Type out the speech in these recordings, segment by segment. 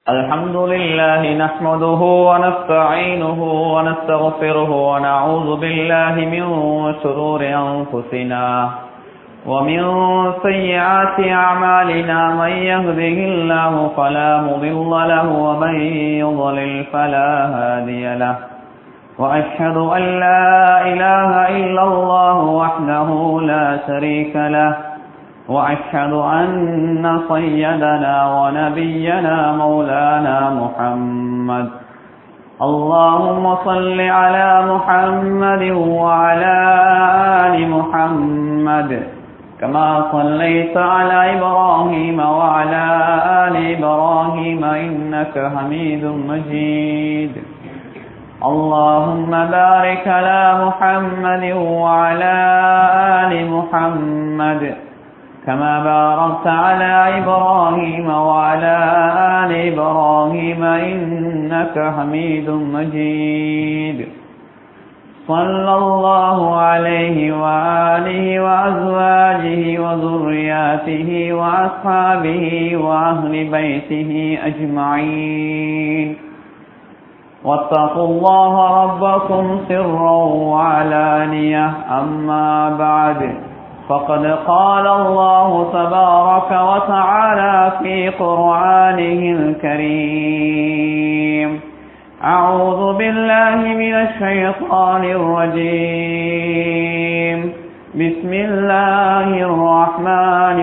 الحمد لله نحمده ونستعينه ونستغفره ونعوذ بالله من شرور أنفسنا ومن سيئات أعمالنا من يهده الله فلا مضل له ومن يضلل فلا هادي له وأشهد أن لا إله إلا الله وحده لا شريك له وأشهد أن سيدنا ونبينا مولانا محمد اللهم صل على محمد وعلى آل محمد كما صليت على إبراهيم وعلى آل إبراهيم إنك حميد مجيد اللهم بارك على محمد وعلى آل محمد كما باركت على إبراهيم وعلى آل إبراهيم إنك حميد مجيد صلى الله عليه وآله وأزواجه وذرياته وأصحابه وأهل بيته أجمعين واتقوا الله ربكم سرا وعلانية أما بعد فقد قال الله تبارك وتعالى في قرآنه الكريم أعوذ بالله من الشيطان الرجيم بسم الله الرحمن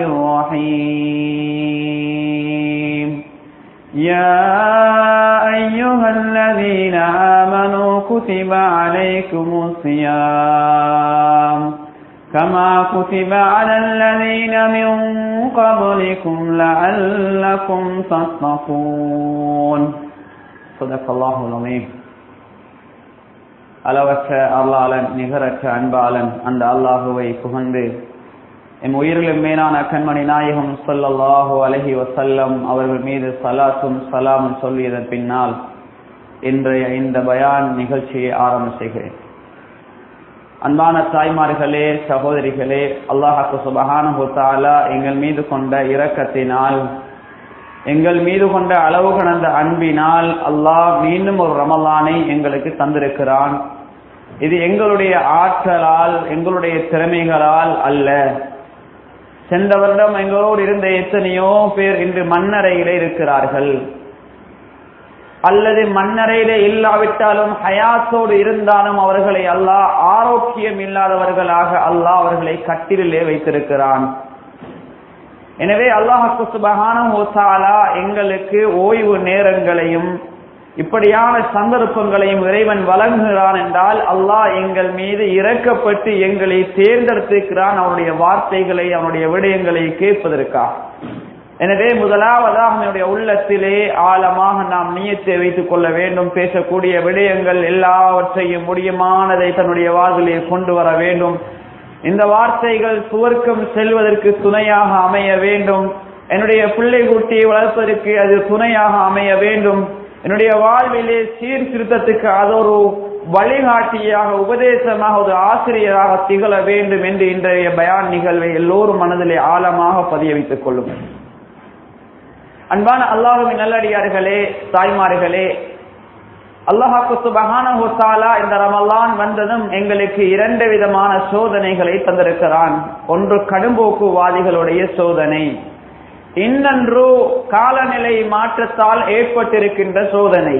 الرحيم يا أيها الذين آمنوا كتب عليكم الصيام كما كتب على الذين من قبلكم لعلكم تتقون صدق الله العظيم அளவற்ற அல்லாளன் நிகரற்ற அன்பாளன் அந்த அல்லாஹுவை புகழ்ந்து எம் உயிரிலும் மேலான கண்மணி நாயகம் சொல்லல்லாஹு அலஹி வசல்லம் அவர்கள் மீது சலாத்தும் சலாமும் சொல்லியதன் பின்னால் இன்றைய இந்த பயான் நிகழ்ச்சியை ஆரம்ப செய்கிறேன் அன்பான தாய்மார்களே சகோதரிகளே அல்லாஹாக்கு சுபஹானுத்தாலா எங்கள் மீது கொண்ட இரக்கத்தினால் எங்கள் மீது கொண்ட அளவு கடந்த அன்பினால் அல்லாஹ் மீண்டும் ஒரு ரமலானை எங்களுக்கு தந்திருக்கிறான் இது எங்களுடைய ஆற்றலால் எங்களுடைய திறமைகளால் அல்ல சென்ற வருடம் எங்களோடு இருந்த எத்தனையோ பேர் இன்று மண்ணறையிலே இருக்கிறார்கள் அல்லது மண்ணறையில இல்லாவிட்டாலும் ஹயாத்தோடு இருந்தாலும் அவர்களை அல்லாஹ் ஆரோக்கியம் இல்லாதவர்களாக அல்லாஹ் அவர்களை கட்டிலே வைத்திருக்கிறான் எனவே அல்லாஹு சுபகான எங்களுக்கு ஓய்வு நேரங்களையும் இப்படியான சந்தர்ப்பங்களையும் இறைவன் வழங்குகிறான் என்றால் அல்லாஹ் எங்கள் மீது இறக்கப்பட்டு எங்களை தேர்ந்தெடுத்திருக்கிறான் அவனுடைய வார்த்தைகளை அவனுடைய விடயங்களை கேட்பதற்காக எனவே முதலாவதாக நம்முடைய உள்ளத்திலே ஆழமாக நாம் நீயத்தை வைத்துக் கொள்ள வேண்டும் பேசக்கூடிய விடயங்கள் எல்லாவற்றையும் முடியுமானதை தன்னுடைய வாழ்விலே கொண்டு வர வேண்டும் இந்த வார்த்தைகள் சுவர்க்கம் செல்வதற்கு துணையாக அமைய வேண்டும் என்னுடைய பிள்ளை குட்டியை வளர்ப்பதற்கு அது துணையாக அமைய வேண்டும் என்னுடைய வாழ்விலே சீர்திருத்தத்துக்கு அது ஒரு வழிகாட்டியாக உபதேசமாக ஒரு ஆசிரியராக திகழ வேண்டும் என்று இன்றைய பயான் நிகழ்வை எல்லோரும் மனதிலே ஆழமாக பதிய வைத்துக் கொள்ளுங்கள் அன்பான அல்லாஹுவின் நல்லடியார்களே தாய்மார்களே அல்லாஹாக்கு சுபகான இந்த ரமலான் வந்ததும் எங்களுக்கு இரண்டு விதமான சோதனைகளை தந்திருக்கிறான் ஒன்று கடும்போக்குவாதிகளுடைய சோதனை இன்னொன்று காலநிலை மாற்றத்தால் ஏற்பட்டிருக்கின்ற சோதனை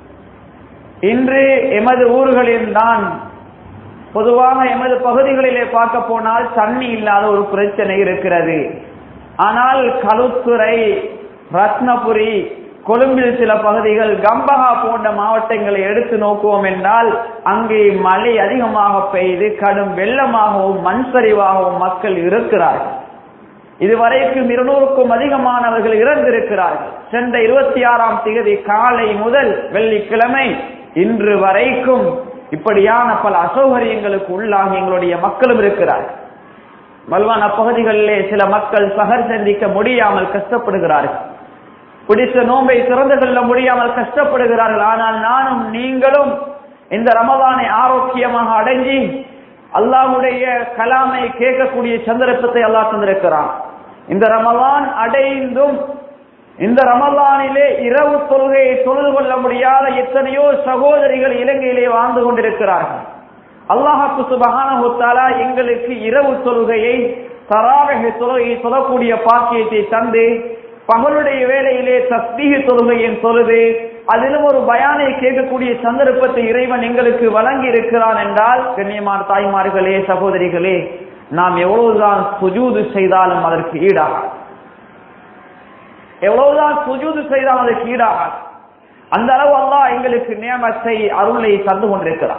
இன்று எமது ஊர்களில் தான் பொதுவாக எமது பகுதிகளிலே பார்க்க போனால் தண்ணி இல்லாத ஒரு பிரச்சனை இருக்கிறது ஆனால் களுத்துறை ரத்னபுரி கொழும்பில் சில பகுதிகள் கம்பகா போன்ற மாவட்டங்களை எடுத்து நோக்குவோம் என்றால் அங்கே மழை அதிகமாக பெய்து கடும் வெள்ளமாகவும் மண் சரிவாகவும் மக்கள் இருக்கிறார்கள் இதுவரைக்கும் இருநூறுக்கும் அதிகமானவர்கள் இறந்திருக்கிறார்கள் சென்ற இருபத்தி ஆறாம் தேதி காலை முதல் வெள்ளிக்கிழமை இன்று வரைக்கும் இப்படியான பல அசௌகரியங்களுக்கு உள்ளாகி எங்களுடைய மக்களும் இருக்கிறார்கள் மல்வான பகுதிகளிலே சில மக்கள் சகர் சந்திக்க முடியாமல் கஷ்டப்படுகிறார்கள் பிடித்த நோம்பை திறந்து கொள்ள முடியாமல் கஷ்டப்படுகிறார்கள் ஆனால் நானும் நீங்களும் இந்த ரமதானை ஆரோக்கியமாக அடைஞ்சி அல்லாஹுடைய கலாமை கேட்கக்கூடிய சந்தர்ப்பத்தை அல்லாஹ் தந்திருக்கிறான் இந்த ரமலான் அடைந்தும் இந்த ரமலானிலே இரவு தொழுகையை தொழுது கொள்ள முடியாத எத்தனையோ சகோதரிகள் இலங்கையிலே வாழ்ந்து கொண்டிருக்கிறார்கள் அல்லாஹாக்கு சுபகான எங்களுக்கு இரவு தொழுகையை தராவக தொழுகையை சொல்லக்கூடிய பாக்கியத்தை தந்து பகலுடைய வேளையிலே தஸ்மீக தொழுகையின் தொழுது அதிலும் ஒரு பயானை கேட்கக்கூடிய சந்தர்ப்பத்தை இறைவன் எங்களுக்கு வழங்கி இருக்கிறான் என்றால் கண்ணியமான தாய்மார்களே சகோதரிகளே நாம் எவ்வளவுதான் சுஜூது செய்தாலும் அதற்கு ஈடாகாது எவ்வளவுதான் சுஜூது செய்தாலும் அதற்கு ஈடாகாது அந்த அளவு அல்லாஹ் எங்களுக்கு நியமத்தை அருளை தந்து கொண்டிருக்கிறார்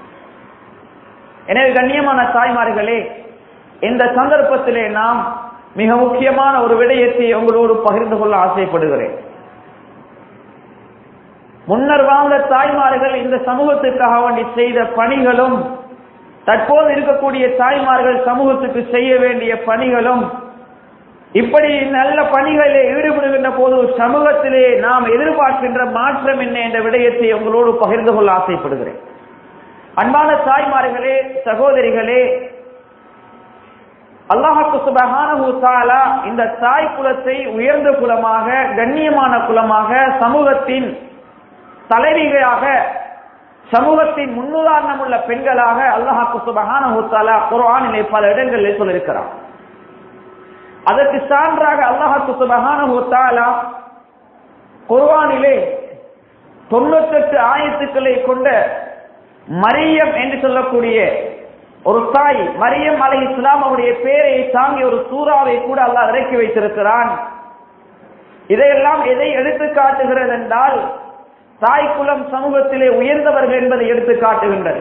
எனவே கண்ணியமான தாய்மார்களே இந்த சந்தர்ப்பத்திலே நாம் மிக முக்கியமான ஒரு விடயத்தை உங்களோடு பகிர்ந்து கொள்ள ஆசைப்படுகிறேன் முன்னர் வாழ்ந்த தாய்மார்கள் இந்த சமூகத்துக்காக வேண்டி செய்த பணிகளும் தற்போது இருக்கக்கூடிய தாய்மார்கள் சமூகத்துக்கு செய்ய வேண்டிய பணிகளும் இப்படி நல்ல பணிகளில் ஈடுபடுகின்ற போது சமூகத்திலே நாம் எதிர்பார்க்கின்ற மாற்றம் என்ன என்ற விடயத்தை உங்களோடு பகிர்ந்து கொள்ள ஆசைப்படுகிறேன் அன்பான தாய்மார்களே சகோதரிகளே அல்லாஹாக்கு சுபஹானஹு தஆலா இந்த தாய் குலத்தை உயர்ந்த குலமாக கண்ணியமான குலமாக சமூகத்தின் தலைவிகளாக சமூகத்தின் முன்னுதாரணம் உள்ள பெண்களாக அல்லாஹாக்கு சுபஹானஹு தஆலா குர்ஆனிலே பல இடங்களில் சொல்லியிருக்கிறார் அதற்கு சான்றாக அல்லாஹாக்கு சுபஹானஹு தஆலா குர்ஆனிலே தொண்ணூத்தெட்டு ஆயத்துக்களை கொண்ட மரியம் என்று சொல்லக்கூடிய ஒரு தாய் மரியம் அலை இஸ்லாம் அவருடைய பேரை தாங்கி ஒரு சூறாவை கூட அல்லாஹ் இறக்கி வைத்திருக்கிறான் இதையெல்லாம் எதை எடுத்து காட்டுகிறது என்றால் தாய் குலம் சமூகத்திலே உயர்ந்தவர்கள் என்பதை எடுத்து காட்டுகின்றது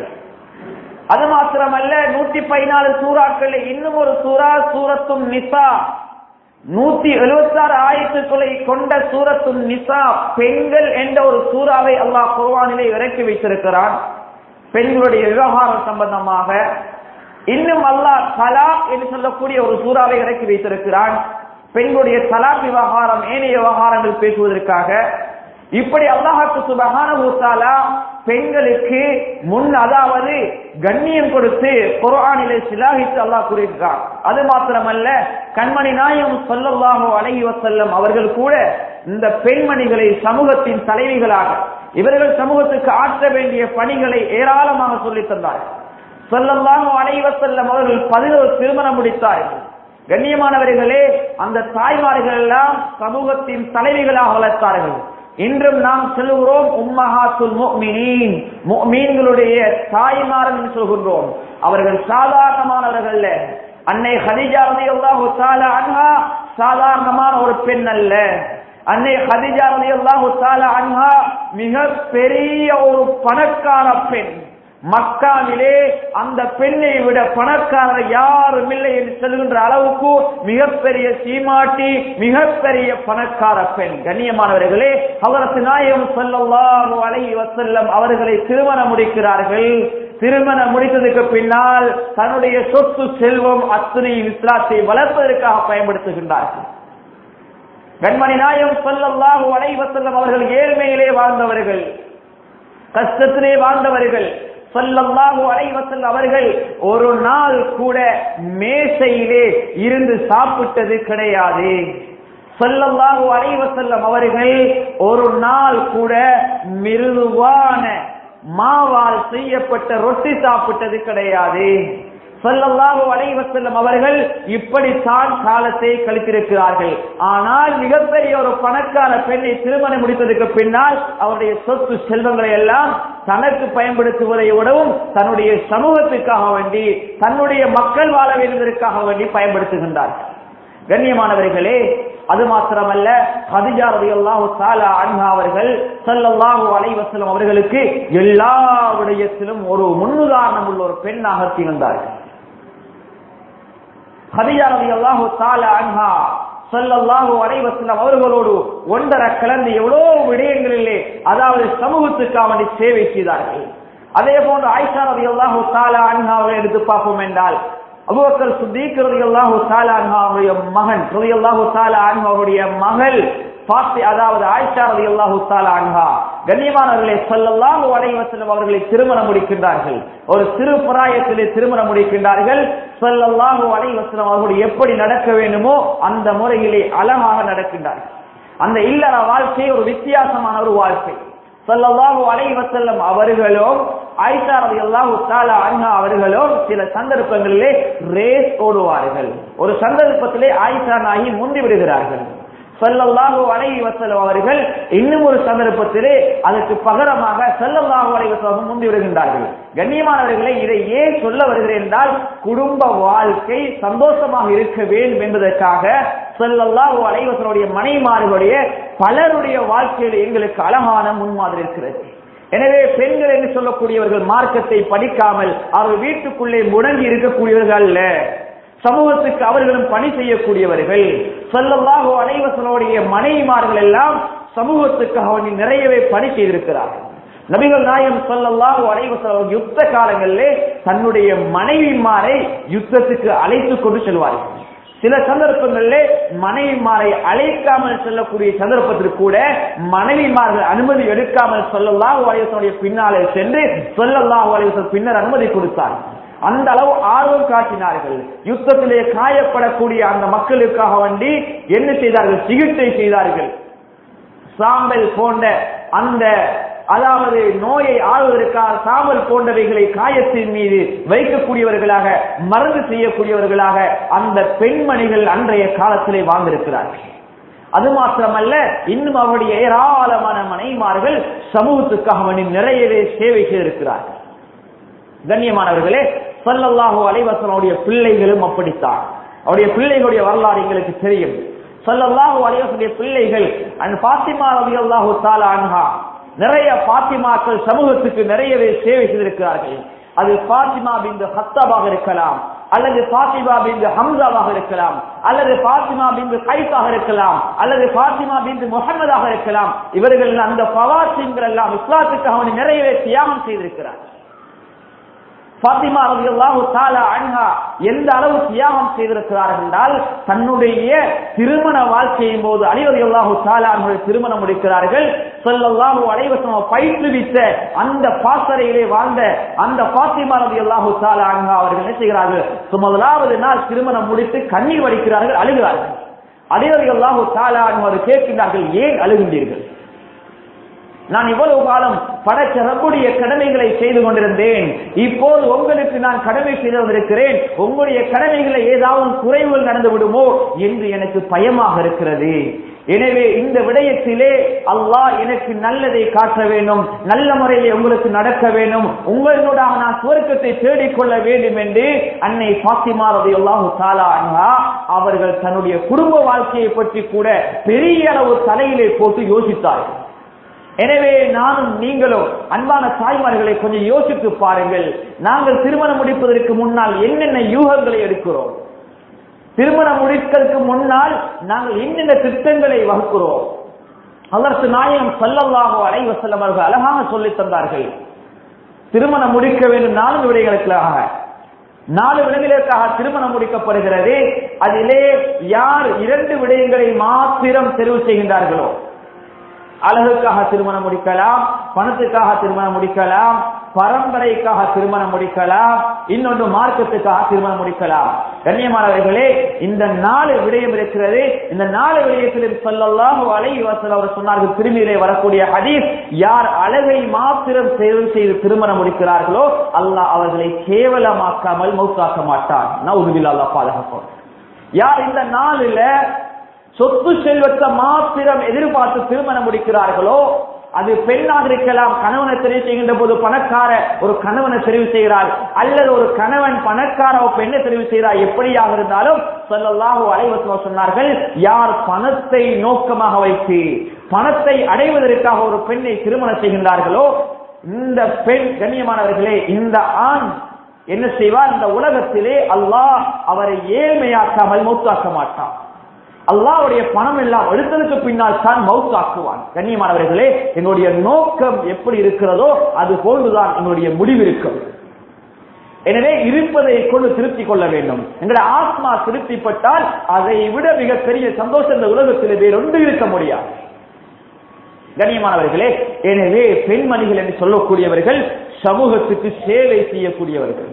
அது மாத்திரமல்ல நூத்தி பதினாலு சூறாக்கள் இன்னும் ஒரு சூறா சூரத்தும் நிசா நூத்தி எழுபத்தி ஆறு ஆயத்துக்களை கொண்ட சூரத்தும் நிசா பெண்கள் என்ற ஒரு சூறாவை அல்லாஹ் குர்வானிலே இறக்கி வைத்திருக்கிறான் பெண்களுடைய விவகாரம் சம்பந்தமாக இன்னும் அல்லாஹ் தலாக் என்று சொல்லக்கூடிய ஒரு சூறாவை இறக்கி வைத்திருக்கிறான் பெண்களுடைய தலாக் விவகாரம் ஏனைய விவகாரங்கள் பேசுவதற்காக இப்படி அல்லாஹாக்கு சுபகான ஊத்தாலா பெண்களுக்கு முன் அதாவது கண்ணியம் கொடுத்து குரானிலே சிலாகித்து அல்லாஹ் கூறியிருக்கார் அது மாத்திரமல்ல கண்மணி நாயம் சொல்லல்லாஹோ அழகி வசல்லம் அவர்கள் கூட இந்த பெண்மணிகளை சமூகத்தின் தலைவிகளாக இவர்கள் சமூகத்துக்கு ஆற்ற வேண்டிய பணிகளை ஏராளமாக சொல்லித் தந்தார்கள் சொல்லல்லாஹோ அழகி வசல்லம் அவர்கள் பதினோரு திருமணம் முடித்தார்கள் கண்ணியமானவர்களே அந்த தாய்மார்கள் எல்லாம் சமூகத்தின் தலைவிகளாக வளர்த்தார்கள் இன்றும் நாம் சொல்லுகிறோம் உம்மஹாத்துல் முஃமினீன் முஃமின்களுடைய தாய்மார்கள் என்று சொல்கின்றோம் அவர்கள் சாதாரணமானவர்கள் அன்னை ஹதிஜா ரலியல்லாஹு தஆலா அன்ஹா சாதாரணமான ஒரு பெண் அல்ல அன்னை ஹதிஜா ரலியல்லாஹு தஆலா அன்ஹா மிக பெரிய ஒரு பணக்கார பெண் மக்காவிலே அந்த பெண்ணை விட பணக்காரர் யாரும் இல்லை என்று சொல்கின்ற அளவுக்கு மிகப்பெரிய சீமாட்டி மிகப்பெரிய பணக்கார பெண் கண்ணியமானவர்களே அவரது நாயகம் சொல்லல்லாஹு அலைஹி வஸல்லம் அவர்களை திருமணம் முடிக்கிறார்கள் திருமணம் முடித்ததுக்கு பின்னால் தன்னுடைய சொத்து செல்வம் அத்தனை இஸ்லாத்தை வளர்ப்பதற்காக பயன்படுத்துகின்றார்கள் கண்மணி நாயம் சொல்லல்லாஹு அலைஹி வஸல்லம் அவர்கள் ஏழ்மையிலே வாழ்ந்தவர்கள் கஷ்டத்திலே வாழ்ந்தவர்கள் சொல்லல்லாஹு அலைவசல் அவர்கள் ஒரு நாள் கூட மேசையிலே இருந்து சாப்பிட்டது கிடையாது சொல்லல்லாஹு அலைவசல்லம் அவர்கள் ஒரு நாள் கூட மிருதுவான மாவால் செய்யப்பட்ட ரொட்டி சாப்பிட்டது கிடையாது சொல்லல்லாஹு அலைவசல்லம் அவர்கள் இப்படித்தான் காலத்தை கழித்திருக்கிறார்கள் ஆனால் மிகப்பெரிய ஒரு பணக்கார பெண்ணை திருமணம் முடித்ததுக்கு பின்னால் அவருடைய சொத்து செல்வங்களை எல்லாம் தனக்கு பயன்படுத்துவதை விடவும் தன்னுடைய சமூகத்துக்காக வேண்டி தன்னுடைய மக்கள் வாழ வேண்டுவதற்காக வேண்டி பயன்படுத்துகின்றார் கண்ணியமானவர்களே அது மாத்திரமல்ல ஹதிஜா ரலியல்லாஹு தஆலா அன்ஹா அவர்கள் ஸல்லல்லாஹு அலைஹி வஸல்லம் அவர்களுக்கு எல்லா விடயத்திலும் ஒரு முன்னுதாரணம் உள்ள ஒரு பெண்ணாக திகழ்ந்தார்கள் ஹதிஜா ரலியல்லாஹு தஆலா அன்ஹா ஸல்லல்லாஹு அலைஹி வஸல்லம் அவர்களோடு ஒன்றரை கலந்து எவ்வளவு விடயங்களிலே அதாவது சமூகத்துக்காக வேண்டி சேவை செய்தார்கள் அதே போன்று ஆயிஷா ரலியல்லாஹு தஆலா அன்ஹா அவர்களை எடுத்து பார்ப்போம் என்றால் அபூபக்கர் சித்திக் ரலியல்லாஹு தஆலா அன்ஹாவுடைய மகன் ரலியல்லாஹு தஆலா அன்ஹாவுடைய மகள் பாத்தி அதாவது ஆயிஷா ரலியல்லாஹு தஆலா அன்ஹா கண்ணியமானவர்களே ஸல்லல்லாஹு அலைஹி வஸல்லம் அவர்களை திருமணம் முடிக்கின்றார்கள் ஒரு சிறு பிராயத்திலே திருமணம் முடிக்கின்றார்கள் ஸல்லல்லாஹு அலைஹி வஸல்லம் அவர்கள் எப்படி நடக்க வேண்டுமோ அந்த முறையிலே அழகாக நடக்கின்றார்கள் அந்த இல்லற வாழ்க்கை ஒரு வித்தியாசமான ஒரு வாழ்க்கை ஸல்லல்லாஹு அலைஹி வஸல்லம் அவர்களும் ஆயிஷா ரலியல்லாஹு தஆலா அன்ஹா அவர்களும் சில சந்தர்ப்பங்களிலே ரேஸ் ஓடுவார்கள் ஒரு சந்தர்ப்பத்திலே ஆயிஷா நாயகி முந்தி விடுகிறார்கள் ஸல்லல்லாஹு அலைஹி வஸல்லம் அவர்கள் இன்னும் ஒரு சந்தர்ப்பத்திலே அதற்கு பகரமாக ஸல்லல்லாஹு அலைஹி வஸல்லம் முந்தி விடுகின்றார்கள் கண்ணியமானவர்களே இதை ஏன் சொல்ல வருகிறேன் என்றால் குடும்ப வாழ்க்கை சந்தோஷமாக இருக்க வேண்டும் என்பதற்காக ஸல்லல்லாஹு அலைஹி வஸல்லுடைய மனைமார்களுடைய பலருடைய வாழ்க்கையில் எங்களுக்கு அழகான முன்மாதிரி இருக்கிறது எனவே பெண்கள் என்று சொல்லக்கூடியவர்கள் மார்க்கத்தை படிக்காமல் அவர்கள் வீட்டுக்குள்ளே முடங்கி இருக்கக்கூடியவர்கள் அல்ல சமூகத்துக்கு அவர்களும் பணி செய்யக்கூடியவர்கள் சொல்லல்லாஹோ அனைவசனுடைய மனைவிமார்கள் எல்லாம் சமூகத்துக்கு அவர்கள் நிறையவே பணி செய்திருக்கிறார்கள் நபிகள் நாயம் சொல்லல்லாஹோ அனைவசன் யுத்த காலங்களிலே தன்னுடைய மனைவிமாரை யுத்தத்துக்கு அழைத்துக் கொண்டு செல்வார்கள் சில சந்தர்ப்பங்களிலே மனைவிமாரை அழைக்காமல் செல்லக்கூடிய சந்தர்ப்பத்திற்கு கூட மனைவிமார்கள் அனுமதி எடுக்காமல் சொல்லல்லாஹு அலைவசனுடைய பின்னாலே சென்று சொல்லல்லாஹு அலைவசன் பின்னர் அனுமதி கொடுத்தார் அந்த அளவு ஆர்வம் காட்டினார்கள் யுத்தத்திலே காயப்படக்கூடிய அந்த மக்களுக்காக வேண்டி என்ன செய்தார்கள் சிகிச்சை செய்தார்கள் சாம்பல் போன்ற அந்த அதாவது நோயை ஆளுவதற்காக சாம்பல் போன்றவைகளை காயத்தின் மீது வைக்கக்கூடியவர்களாக மருந்து செய்யக்கூடியவர்களாக அந்த பெண்மணிகள் அன்றைய காலத்திலே வாழ்ந்திருக்கிறார்கள் அது மாத்திரமல்ல இன்னும் அவருடைய ஏராளமான மனைமார்கள் சமூகத்துக்காக வேண்டி நிறையவே சேவை செய்திருக்கிறார்கள் கண்ணியமானவர்களே சல்லல்லாஹு அலைவசனுடைய பிள்ளைகளும் அப்படித்தான் அவருடைய பிள்ளைகளுடைய வரலாறு எங்களுக்கு தெரியும் சல்லல்லாஹு அலைவசனுடைய பிள்ளைகள் அண்ட் பாத்திமா ரவி அல்லாஹு தாலா அன்ஹா நிறைய பாத்திமாக்கள் சமூகத்துக்கு நிறையவே சேவை செய்திருக்கிறார்கள் அது பாத்திமா பிந்து ஹத்தாபாக இருக்கலாம் அல்லது பாத்திமா பிந்து ஹம்சாவாக இருக்கலாம் அல்லது பாத்திமா பிந்து கைஃபாக இருக்கலாம் அல்லது பாத்திமா பிந்து முகமதாக இருக்கலாம் இவர்கள் அந்த பவாசிங்கள் எல்லாம் இஸ்லாத்துக்கு அவனை நிறையவே தியாகம் செய்திருக்கிறார்கள் பாத்திமா ரவி அல்லாஹு தாலா அன்ஹா எந்த அளவு தியாகம் செய்திருக்கிறார்கள் என்றால் தன்னுடைய திருமண வாழ்க்கையின் போது அலிவதி அல்லாஹு தாலா திருமணம் முடிக்கிறார்கள் சொல்லல்லாஹு அலைவசம் பயிற்றுவித்த அந்த பாசறையிலே வாழ்ந்த அந்த பாத்திமா ரவி அல்லாஹு தாலா அன்ஹா அவர்கள் என்ன செய்கிறார்கள் முதலாவது நாள் திருமணம் முடித்து கண்ணீர் வடிக்கிறார்கள் அழுகிறார்கள் அலிவதி அல்லாஹு தாலா அவர் கேட்கின்றார்கள் ஏன் அழுகின்றீர்கள் நான் இவ்வளவு காலம் படைச்ச ரப்புடைய கடமைகளை செய்து கொண்டிருந்தேன் இப்போது உங்களுக்கு நான் கடமை செய்து வந்திருக்கிறேன் உங்களுடைய கடமைகளை ஏதாவது குறைவுகள் நடந்து விடுமோ என்று எனக்கு பயமாக இருக்கிறது எனவே இந்த விடயத்திலே அல்லாஹ் எனக்கு நல்லதை காட்ட வேண்டும் நல்ல முறையிலே உங்களுக்கு நடக்க வேண்டும் உங்களோடாக நான் சுவர்க்கத்தை தேடிக்கொள்ள வேண்டும் என்று அன்னை பாத்திமா ரதி அல்லாஹு தாலா அவர்கள் தன்னுடைய குடும்ப வாழ்க்கையை பற்றி கூட பெரிய அளவு தலையிலே போட்டு யோசித்தார்கள் எனவே நானும் நீங்களும் அன்பான தாய்மார்களை கொஞ்சம் யோசித்து பாருங்கள் நாங்கள் திருமணம் முடிப்பதற்கு முன்னால் என்னென்ன யூகங்களை எடுக்கிறோம் திருமணம் முடிப்பதற்கு முன்னால் நாங்கள் என்னென்ன திட்டங்களை வகுக்கிறோம் அதற்கு நாயகம் சல்லல்லாஹோ அலைவசல்லம் அவர்கள் அழகாக சொல்லி தந்தார்கள் திருமணம் முடிக்க வேண்டும் நான்கு விடைகளுக்காக நாலு விடங்களுக்காக திருமணம் முடிக்கப்படுகிறது அதிலே யார் இரண்டு விடயங்களை மாத்திரம் தெரிவு செய்கின்றார்களோ அழகுக்காக திருமணம் முடிக்கலாம் பணத்துக்காக திருமணம் முடிக்கலாம் பரம்பரைக்காக திருமணம் முடிக்கலாம் இன்னொன்று மார்க்கத்துக்காக திருமணம் முடிக்கலாம் கண்ணியமானவர்களே இந்த நாலு விடயம் இருக்கிறது இந்த நாலு விடயத்திலும் சொல்லல்லாஹு அலை வசல் அவர் சொன்னார்கள் திரும்பியிலே வரக்கூடிய ஹதீஸ் யார் அழகை மாத்திரம் தேர்வு செய்து திருமணம் முடிக்கிறார்களோ அல்லாஹ் அவர்களை கேவலமாக்காமல் மௌத்தாக்க மாட்டான் நான் அல்லா பாதுகாப்போம் யார் இந்த நாளில சொத்து செல்வத்தை மாத்திரம் எதிர்பார்த்து திருமணம் முடிக்கிறார்களோ அது பெண்ணாக இருக்கலாம் கணவனை தெரிவு செய்கின்ற போது பணக்கார ஒரு கணவனை தெரிவு செய்கிறார் அல்லது ஒரு கணவன் பணக்கார ஒரு பெண்ணை தெரிவு செய்கிறார் எப்படியாக இருந்தாலும் சொல்லலாக அலைவசம் சொன்னார்கள் யார் பணத்தை நோக்கமாக வைத்து பணத்தை அடைவதற்காக ஒரு பெண்ணை திருமணம் செய்கின்றார்களோ இந்த பெண் கண்ணியமானவர்களே இந்த ஆண் என்ன செய்வார் இந்த உலகத்திலே அல்லாஹ் அவரை ஏழ்மையாக்காமல் மௌத்தாக்க மாட்டான் அல்லாவுடைய பணம் எல்லாம் எடுத்ததுக்கு பின்னால் தான் மவுத் ஆக்குவான் கண்ணியமானவர்களே எங்களுடைய நோக்கம் எப்படி இருக்கிறதோ அது போன்றுதான் எங்களுடைய முடிவு இருக்கும் எனவே இருப்பதை கொண்டு திருப்தி கொள்ள வேண்டும் எங்களுடைய ஆத்மா திருப்திப்பட்டால் அதை விட மிகப்பெரிய சந்தோஷம் இந்த உலகத்தில் வேறொன்று இருக்க முடியாது கண்ணியமானவர்களே எனவே பெண்மணிகள் என்று சொல்லக்கூடியவர்கள் சமூகத்துக்கு சேவை செய்யக்கூடியவர்கள்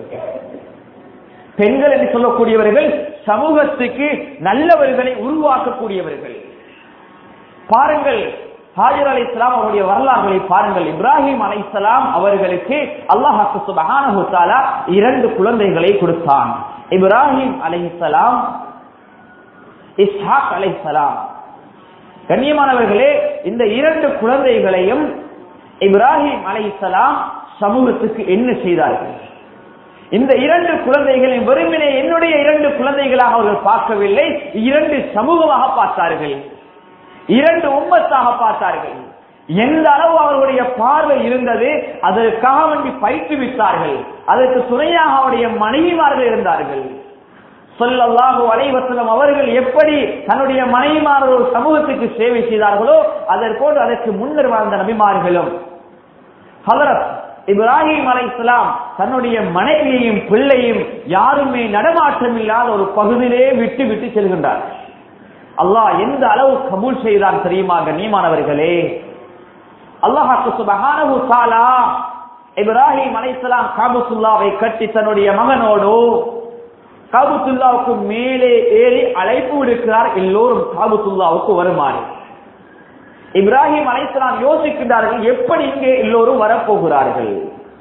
பெண்கள் என்று சொல்லக்கூடியவர்கள் சமூகத்துக்கு நல்லவர்களை உருவாக்கக்கூடியவர்கள் பாருங்கள் ஹாஜர் அலை இஸ்லாம் அவருடைய வரலாறுகளை பாருங்கள் இப்ராஹிம் அலை இஸ்லாம் அவர்களுக்கு அல்லாஹாக்கு சுபஹானஹு தஆலா இரண்டு குழந்தைகளை கொடுத்தான் இப்ராஹிம் அலை இஸ்லாம் இஸ்ஹாக் அலை இஸ்லாம் கண்ணியமானவர்களே இந்த இரண்டு குழந்தைகளையும் இப்ராஹிம் அலை இஸ்லாம் சமூகத்துக்கு என்ன செய்தார்கள் இந்த இரண்டு குழந்தைகளையும் வெறுமனே என்னுடைய இரண்டு குழந்தைகளாக அவர்கள் பார்க்கவில்லை இரண்டு சமூகமாக பார்த்தார்கள் இரண்டு உம்மத்தாக பார்த்தார்கள் எந்த அளவு அவர்களுடைய பார்வை இருந்தது அதற்காக வேண்டி பயிற்றுவித்தார்கள் அதற்கு துணையாக அவருடைய மனைவிமார்கள் இருந்தார்கள் சொல்லல்லாஹு அலைவசலம் அவர்கள் எப்படி தன்னுடைய மனைவிமார்கள் ஒரு சமூகத்துக்கு சேவை செய்தார்களோ அதற்கோடு அதற்கு முன்னர் வாழ்ந்த நபிமார்களும் ஹலரத் இப்ராஹிம் அலை இஸ்லாம் தன்னுடைய மனைவியையும் பிள்ளையும் யாருமே நடமாட்டம் இல்லாத ஒரு பகுதியிலே விட்டு விட்டு செல்கின்றார் அல்லாஹ் எந்த அளவு கபூல் செய்தான் தெரியுமா கண்ணியமானவர்களே அல்லாஹாக்கு சுபஹானஹு தஆலா இப்ராஹிம் அலைஹிஸ்ஸலாம் காபத்துல்லாவை கட்டி தன்னுடைய மகனோடு காபத்துல்லாவுக்கு மேலே ஏறி அழைப்பு விடுக்கிறார் எல்லோரும் காபத்துல்லாவுக்கு வருமாறு இப்ராஹிம் அலைஹிஸ்ஸலாம் யோசிக்கின்றார்கள் எப்படி இங்கே எல்லோரும் வரப்போகிறார்கள்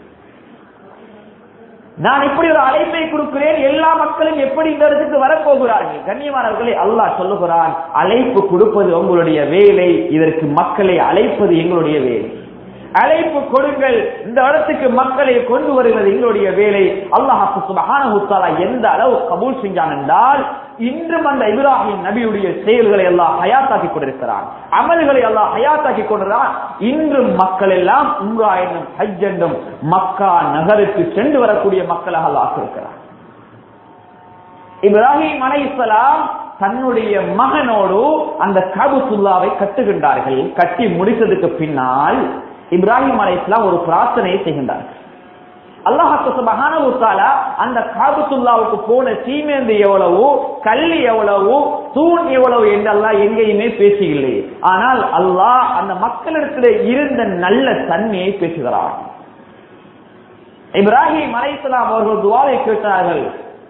நான் இப்படி ஒரு அழைப்பை கொடுக்கிறேன் எல்லா மக்களும் எப்படி இந்த இடத்துக்கு வரப்போகிறார்கள் கண்ணியமானவர்களை அல்லாஹ் சொல்லுகிறான் அழைப்பு கொடுப்பது உங்களுடைய வேலை இதற்கு மக்களை அழைப்பது எங்களுடைய வேலை அழைப்பு கொடுங்கள் இந்த இடத்துக்கு மக்களை கொண்டு வருவது எங்களுடைய வேலை அல்லாஹாக்கு சுபஹானஹு தஆலா எந்த அளவு கபூல் செஞ்சான் என்றால் இன்றும் அந்த இப்ராஹிம் நபியுடைய செயல்களை எல்லாம் ஹயாத்தாக்கி கொண்டிருக்கிறான் அமல்களை எல்லாம் ஹயாத்தாக்கி கொண்டிருக்கிறான் இன்றும் மக்கள் எல்லாம் உம்ரா என்னும் ஹஜ் என்றும் மக்கா நகருக்கு சென்று வரக்கூடிய மக்களாக அல்லாஹ் இருக்கிறார் இப்ராஹிம் அலைஹிஸ்ஸலாம் தன்னுடைய மகனோடு அந்த காபுத்துல்லாவை கட்டுகின்றார்கள் கட்டி முடித்ததுக்கு பின்னால் இப்ராஹிம் அலைஹிஸ்ஸலாம் ஒரு பிரார்த்தனையை செய்கின்றார்கள் அல்லாஹாக்கு சுபஹானஹு தஆலா அந்த காபத்துல்லாவுக்கு போன சீமேந்து எவ்வளவு கல்லு எவ்வளவு தூண் எவ்வளவு என்றெல்லாம் எங்கேயுமே பேசவில்லை ஆனால் அல்லாஹ் அந்த மக்களிடத்தில் இருந்த நல்ல தன்மையை பேசுகிறார் இப்ராஹிம் அலைஹிஸ்ஸலாம் அவர்கள் துவாவை கேட்டார்கள்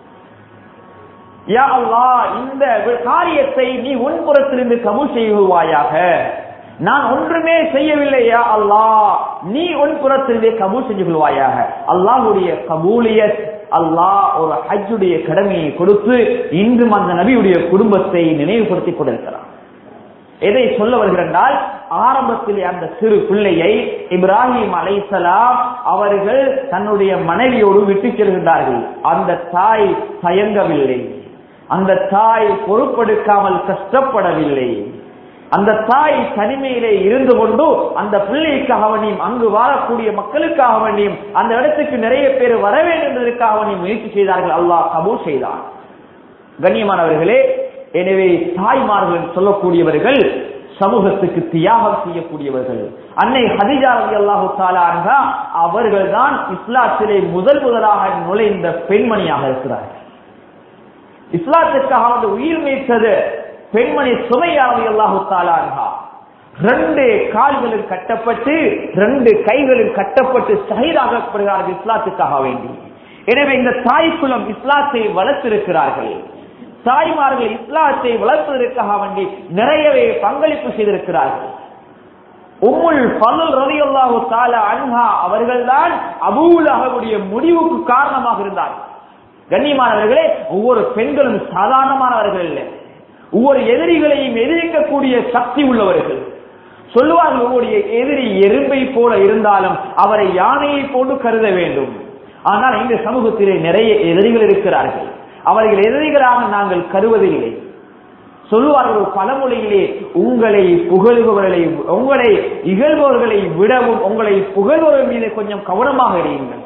யா அல்லாஹ் இந்த காரியத்தை நீ உன்புறத்திலிருந்து கபூல் செய்வாயாக நான் ஒன்றுமே செய்யவில்லையா அல்லாஹ் நீ உன் புறத்திலே கபூல் செஞ்சு கொள்வாயாக அல்லாஹுடைய கபூலியத் அல்லாஹ் ஒரு ஹஜ்ஜுடைய கடமையை கொடுத்து இன்றும் அந்த நபியுடைய குடும்பத்தை நினைவுபடுத்திக் கொண்டிருக்கிறார் எதை சொல்ல வருகிறால் ஆரம்பத்திலே அந்த சிறு பிள்ளையை இப்ராஹிம் அலைசலாம் அவர்கள் தன்னுடைய மனைவியோடு விட்டு செல்கின்றார்கள் அந்த தாய் தயங்கவில்லை அந்த தாய் பொறுப்பெடுக்காமல் கஷ்டப்படவில்லை அந்த தாய் தனிமையிலே இருந்து கொண்டு அந்த பிள்ளைக்காக வேண்டியும் அங்கு வாழக்கூடிய மக்களுக்காக வேண்டியும் அந்த இடத்துக்கு நிறைய பேர் வர வேண்டும் என்பதற்காக வேண்டியும் முயற்சி செய்தார்கள் அல்லாஹ் கபூல் செய்தான் கண்ணியமானவர்களே எனவே தாய்மார்கள் சொல்லக்கூடியவர்கள் சமூகத்துக்கு தியாகம் செய்யக்கூடியவர்கள் அன்னை ஹதிஜா ரவி அல்லாஹு தாலா அவர்கள் தான் இஸ்லாத்திலே முதல் முதலாக நுழைந்த பெண்மணியாக இருக்கிறார்கள் இஸ்லாத்திற்காக வந்து உயிர் மீட்டது பெண்மணி சுமையானது அல்லாஹு தாலான்ஹா ரெண்டு கால்களும் கட்டப்பட்டு ரெண்டு கைகளும் கட்டப்பட்டு சகிதாகப்படுகிறார்கள் இஸ்லாத்துக்காக வேண்டி எனவே இந்த தாய் குலம் இஸ்லாத்தை வளர்த்திருக்கிறார்கள் தாய்மார்கள் இஸ்லாத்தை வளர்ப்பதற்காக வேண்டி நிறையவே பங்களிப்பு செய்திருக்கிறார்கள் உம்முல் பலுல் ரலியல்லாஹு தாலா அன்ஹா அவர்கள்தான் அபூலகவுடைய முடிவுக்கு காரணமாக இருந்தார்கள் கண்ணியமானவர்களே ஒவ்வொரு பெண்களும் சாதாரணமானவர்கள் இல்லை ஒவ்வொரு எதிரிகளையும் எதிர்க்கக்கூடிய சக்தி உள்ளவர்கள் சொல்லுவார்கள் ஒவ்வொரு எதிரி எறும்பை போல இருந்தாலும் அவரை யானையை போன்று கருத வேண்டும் ஆனால் இந்த சமூகத்திலே நிறைய எதிரிகள் இருக்கிறார்கள் அவர்கள் எதிரிகளாக நாங்கள் கருவதில்லை சொல்லுவார்கள் ஒரு பழமொழியிலே உங்களை புகழ்பவர்களை உங்களை இகழ்பவர்களை விடவும் உங்களை புகழ்பவர்கள் மீது கொஞ்சம் கவனமாக இருங்கள்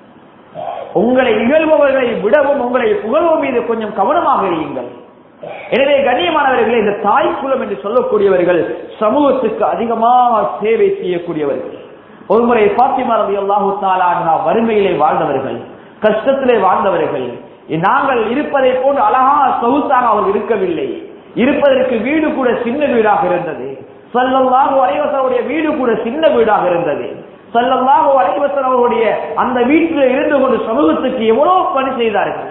உங்களை இகழ்பவர்களை விடவும் உங்களை புகழ்வோர் மீது கொஞ்சம் கவனமாக இருங்கள் எனவே கண்ணியமானவர்களே இந்த தாய் குலம் என்று சொல்லக்கூடியவர்கள் சமூகத்துக்கு அதிகமாக சேவை செய்யக்கூடியவர்கள் ஒருமுறை பாத்திமா ரவி அல்லாஹு தாலா வறுமையிலே வாழ்ந்தவர்கள் கஷ்டத்திலே வாழ்ந்தவர்கள் நாங்கள் இருப்பதை போன்று அழகா சொகுசாக அவர் இருக்கவில்லை இருப்பதற்கு வீடு கூட சின்ன வீடாக இருந்தது சொல்லல்லாஹு அலைவசருடைய வீடு கூட சின்ன வீடாக இருந்தது சொல்லல்லாஹு அலைவசன் அவருடைய அந்த வீட்டில் இருந்து கொண்டு சமூகத்துக்கு எவ்வளவு பணி செய்தார்கள்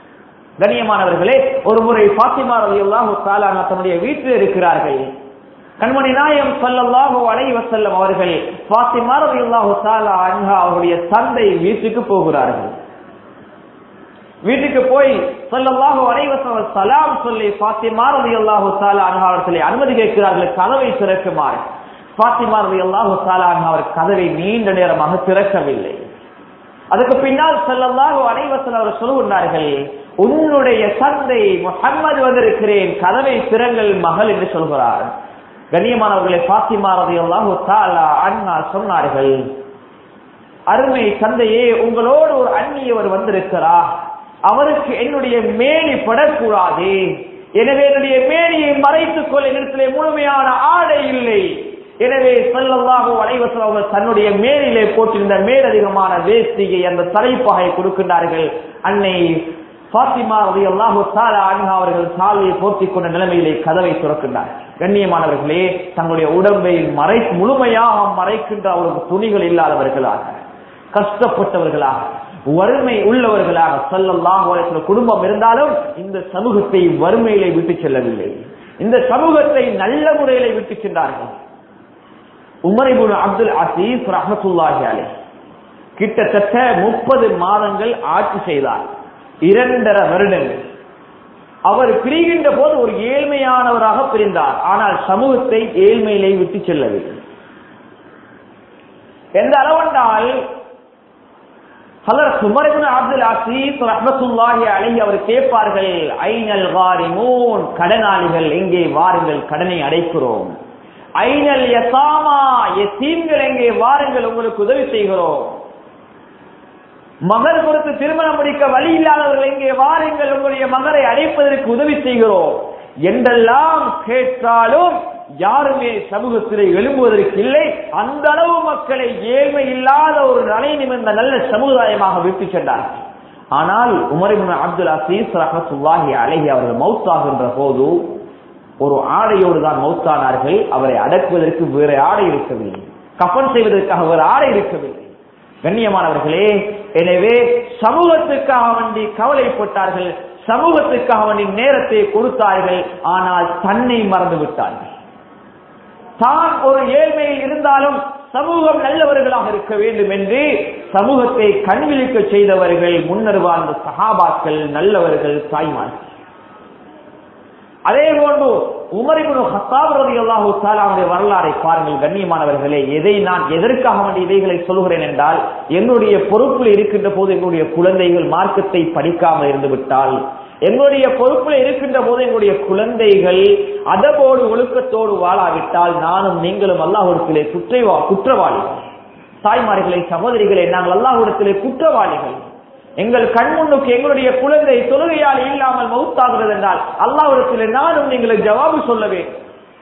கண்ணியமானவர்களே ஒரு முறை பாத்திமா ரவி அல்லாஹு தாலான தன்னுடைய வீட்டில் இருக்கிறார்கள் கண்மணி நாயம் சல்லல்லாஹு அலைஹி வஸல்லம் அவர்கள் ஃபாத்திமா ரலியல்லாஹு தஆலா அன்ஹா அவருடைய தந்தை வீட்டுக்கு போகிறார்கள் வீட்டுக்கு போய் சல்லல்லாஹு அலைஹி வஸல்லம் சலாம் சொல்லி ஃபாத்திமா ரலியல்லாஹு தஆலா அன்ஹா அவர்களை அனுமதி கேட்கிறார்கள் கதவை திறக்குமாறு ஃபாத்திமா ரலியல்லாஹு தஆலா அன்ஹா அவர் கதவை நீண்ட நேரமாக திறக்கவில்லை அதுக்கு பின்னால் சல்லல்லாஹு அலைஹி வஸல்லம் அவர் சொல்லுகிறார்கள் உன்னுடைய தந்தை முஹம்மது வந்திருக்கிறேன் கதவை திறங்கள் மகள் என்று சொல்கிறார் கண்ணியமானவர்களை பாத்திமா ரலியல்லாஹு தஆலா அன்ஹா சொன்னார்கள் அருமை தந்தையே உங்களோடு ஒரு அந்நியவர் வந்திருக்கிறார் அவருக்கு என்னுடைய மேனி படக்கூடாது எனவே என்னுடைய மேனியை மறைத்துக் கொள்ள என்னிடத்திலே முழுமையான ஆடை இல்லை எனவே செல்லல்லாஹு அலைவசம் அவர்கள் தன்னுடைய மேலிலே போட்டிருந்த மேலதிகமான வேஷ்டியை அந்த தலைப்பாகை கொடுக்கின்றார்கள் அன்னை பாத்திமா ரலியல்லாஹு தஆலா அன்ஹா அவர்கள் சாலையை போர்த்திக் கொண்ட நிலைமையிலே கதவை திறக்கின்றார் கண்ணியமானவர்களே தங்களுடைய உடம்பை மறை முழுமையாக மறைக்கின்ற அவருக்கு துணிகள் இல்லாதவர்களாக கஷ்டப்பட்டவர்களாக வறுமை உள்ளவர்களாக சொல்லலாம் குடும்பம் இருந்தாலும் இந்த சமூகத்தை வறுமையிலே விட்டு செல்லவில்லை இந்த சமூகத்தை நல்ல முறையிலே விட்டு சென்றார்கள் உமரிபுல் அப்துல் அசீஸ் ரஹமத்துல்லாஹி அலை கிட்டத்தட்ட முப்பது மாதங்கள் ஆட்சி செய்தார் இரண்டரை வருடங்கள் அவர் பிரிகின்ற போது ஒரு ஏழ்மையானவராக பிரிந்தார் ஆனால் சமூகத்தை ஏழ்மையிலே விட்டு செல்லவில்லை எந்த அளவென்றால் ஹலர் சுமரிபுன் அப்துல் அசீஸ் ரஹமத்துல்லாஹி அலைஹி அவர் கேட்பார்கள் ஐனல் காரிமூன் கடனாளிகள் எங்கே வாருங்கள் கடனை அடைக்கிறோம் ஐனல் யசாமா எத்தீம்கள் எங்கே வாருங்கள் உங்களுக்கு உதவி செய்கிறோம் மகர் கொடுத்து திருமணம் முடிக்க வழி இல்லாதவர்கள் எங்கே வாருங்கள் உங்களுடைய மகரை அடைப்பதற்கு உதவி செய்கிறோம் என்றெல்லாம் கேட்டாலும் யாருமே சமூகத்திலே எழும்புவதற்கு இல்லை அந்த அளவு மக்களை ஏழ்மை இல்லாத ஒரு நிலை நிமிர்ந்த நல்ல சமுதாயமாக விட்டு சென்றார்கள் ஆனால் உமரிபுன் அப்துல் அசீஸ் ரஹத்துல்லாஹி அழகி அவர்கள் மவுத்தாகின்ற போது ஒரு ஆடையோடு தான் மௌத்தானார்கள் அவரை அடக்குவதற்கு வேற ஆடை இருக்கவில்லை கப்பன் செய்வதற்காக வேறு ஆடை இருக்கவில்லை கண்ணியமானவர்களே எனவே சமூகத்துக்காக வேண்டி கவலைப்பட்டார்கள் சமூகத்துக்காக வேண்டி நேரத்தை கொடுத்தார்கள் ஆனால் தன்னை மறந்து விட்டார்கள் தான் ஒரு ஏழ்மையில் இருந்தாலும் சமூகம் நல்லவர்களாக இருக்க வேண்டும் என்று சமூகத்தை கண்விழிக்க செய்தவர்கள் முன்னர் வாழ்ந்த சகாபாக்கள் நல்லவர்கள் தாய்மார்கள் அதே போன்று உமரிபுன் ஹத்தாப் ரலியல்லாஹு தஆலாவுடைய வரலாறை பாருங்கள் கண்ணியமானவர்களே எதை நான் எதற்காக வேண்டிய இதைகளை சொல்கிறேன் என்றால் என்னுடைய பொறுப்பில் இருக்கின்ற போது எங்களுடைய குழந்தைகள் மார்க்கத்தை படிக்காமல் இருந்து விட்டால் எங்களுடைய பொறுப்பில் இருக்கின்ற போது எங்களுடைய குழந்தைகள் அதபோடு ஒழுக்கத்தோடு வாழாவிட்டால் நானும் நீங்களும் அல்லாஹிடத்திலே குற்றவா குற்றவாளிகள் தாய்மார்களே சகோதரிகளே நாங்கள் அல்லாஹிடத்திலே குற்றவாளிகள் எங்கள் கண்முன்னுக்கு எங்களுடைய குழந்தை தொழுகையால் இல்லாமல் மவுத்தாகிறது என்றால் அல்லாவிடத்தில் நானும் நீங்கள் ஜவாபு சொல்ல வேண்டும்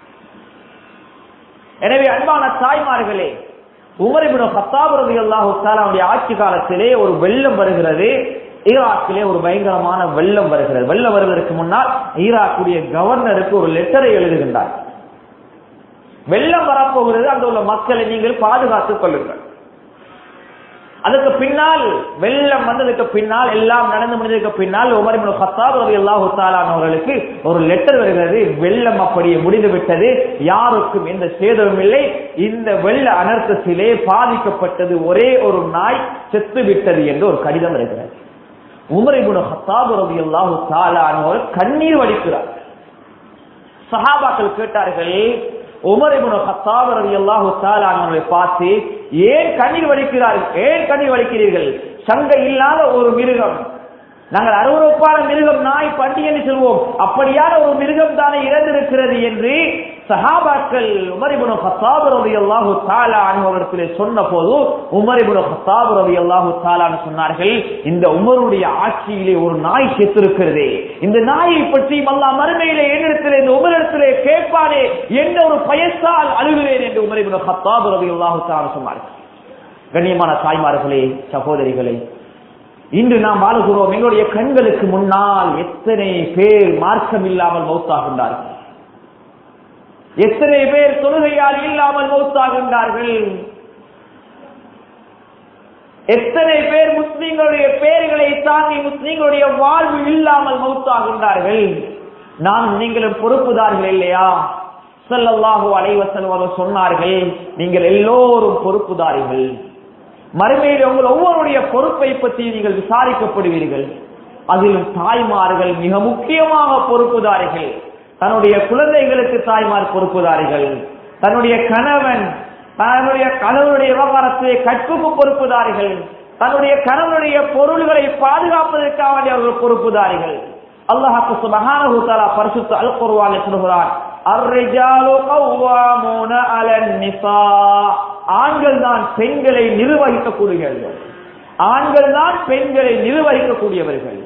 எனவே அன்பான தாய்மார்களே உமரிபின் பத்தாபுரதி அல்லாஹு தாலாவுடைய ஆட்சி காலத்திலே ஒரு வெள்ளம் வருகிறது ஈராக்கிலே ஒரு பயங்கரமான வெள்ளம் வருகிறது வெள்ளம் வருவதற்கு முன்னால் ஈராக்குடைய கவர்னருக்கு ஒரு லெட்டரை எழுதுகின்றார் வெள்ளம் வரப்போகிறது அங்க உள்ள மக்களை நீங்கள் பாதுகாத்துக் கொள்ளுங்கள் அதுக்கு பின்னால் வெள்ளம் வந்ததுக்கு பின்னால் எல்லாம் நடந்து முடிஞ்சதுக்கு பின்னால் உமர் ஹத்தாப் ரவி அல்லாஹு அவர்களுக்கு ஒரு லெட்டர் வருகிறது வெள்ளம் அப்படியே முடிந்து விட்டது யாருக்கும் எந்த சேதமும் இல்லை இந்த வெள்ள அனர்த்தத்திலே பாதிக்கப்பட்டது ஒரே ஒரு நாய் செத்து விட்டது என்று ஒரு கடிதம் வருகிறது உமரிபுன ஹத்தாப் ரவி அல்லாஹு தாலானவர் கண்ணீர் வடிக்கிறார் சஹாபாக்கள் கேட்டார்கள் உமரிபுன ஹத்தாப் ரவி அல்லாஹு தாலானவர்களை பார்த்து ஏன் கண்ணீர் வடிக்கிறார்கள் ஏன் கண்ணீர் வடிக்கிறீர்கள் சங்கை இல்லாத ஒரு மிருகம் நாங்கள் அருவறுப்பான மிருகம் நாய் பண்டி என்று சொல்வோம் அப்படியான ஒரு மிருகம் தானே இறந்திருக்கிறது என்று சஹாபாக்கள் உமரிபுன ஹத்தாபு ரவி அல்லாஹு தாலா அனுபவத்திலே சொன்ன போது உமரிபுன ஹத்தாபு ரவி அல்லாஹு தாலான்னு சொன்னார்கள் இந்த உமருடைய ஆட்சியிலே ஒரு நாய் செத்திருக்கிறதே இந்த நாயை பற்றி மல்லா மறுமையிலே என்னிடத்திலே இந்த உமரிடத்திலே கேட்பானே என்ற ஒரு பயத்தால் அழுகிறேன் என்று உமரிபுன ஹத்தாபு ரவி அல்லாஹு தாலா சொன்னார்கள் கண்ணியமான தாய்மார்களே சகோதரிகளே இன்று நாம் வாழுகிறோம் எங்களுடைய கண்களுக்கு முன்னால் எத்தனை பேர் மார்க்கம் இல்லாமல் மௌத்தாகின்றார்கள் எத்தனை பேர் தொழுகையால் இல்லாமல் மௌத்தாகின்றார்கள் எத்தனை பேர் முஸ்லீம்களுடைய பெயர்களை தாங்கி முஸ்லீம்களுடைய வாழ்வு இல்லாமல் மௌத்தாகின்றார்கள் நாம் நீங்களும் பொறுப்புதார்கள் இல்லையா ஸல்லல்லாஹு அலைஹி வஸல்லம் அவர்கள் சொன்னார்கள் நீங்கள் எல்லோரும் பொறுப்புதாரிகள் மறுமையில் உங்கள் ஒவ்வொருடைய பொறுப்பை பற்றி நீங்கள் விசாரிக்கப்படுவீர்கள் அதிலும் தாய்மார்கள் மிக முக்கியமாக பொறுப்புதாரிகள் தன்னுடைய குழந்தைகளுக்கு தாய்மார் பொறுப்புதாரிகள் தன்னுடைய கணவன் தன்னுடைய கணவனுடைய விவகாரத்தை கற்புக்கு பொறுப்புதாரிகள் தன்னுடைய கணவனுடைய பொருள்களை பாதுகாப்பதற்காக வேண்டிய அவர்கள் பொறுப்புதாரிகள் அல்லாஹாக்கு சுபஹானஹு தஆலா பரிசுத்த அல் குர்ஆனில் சொல்கிறார் அர்ரிஜாலு கவ்வாமூன அலன் நிசா ஆண்கள் தான் பெண்களை நிர்வகிக்கக்கூடியவர்கள் ஆண்கள் தான் பெண்களை நிர்வகிக்கக்கூடியவர்கள்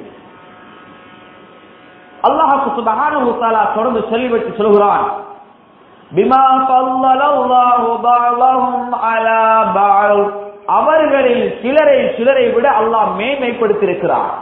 அல்லாஹாக்கு சுபஹானஹு தஆலா தொடர்ந்து சொல்லிவிட்டு சொல்கிறான் பிமா ஃபல்லலல்லாஹு பஅலஹும் அலா பஅல் அவர்களில் சிலரை சிலரை விட அல்லாஹ் மேன்மைப்படுத்தியிருக்கிறார்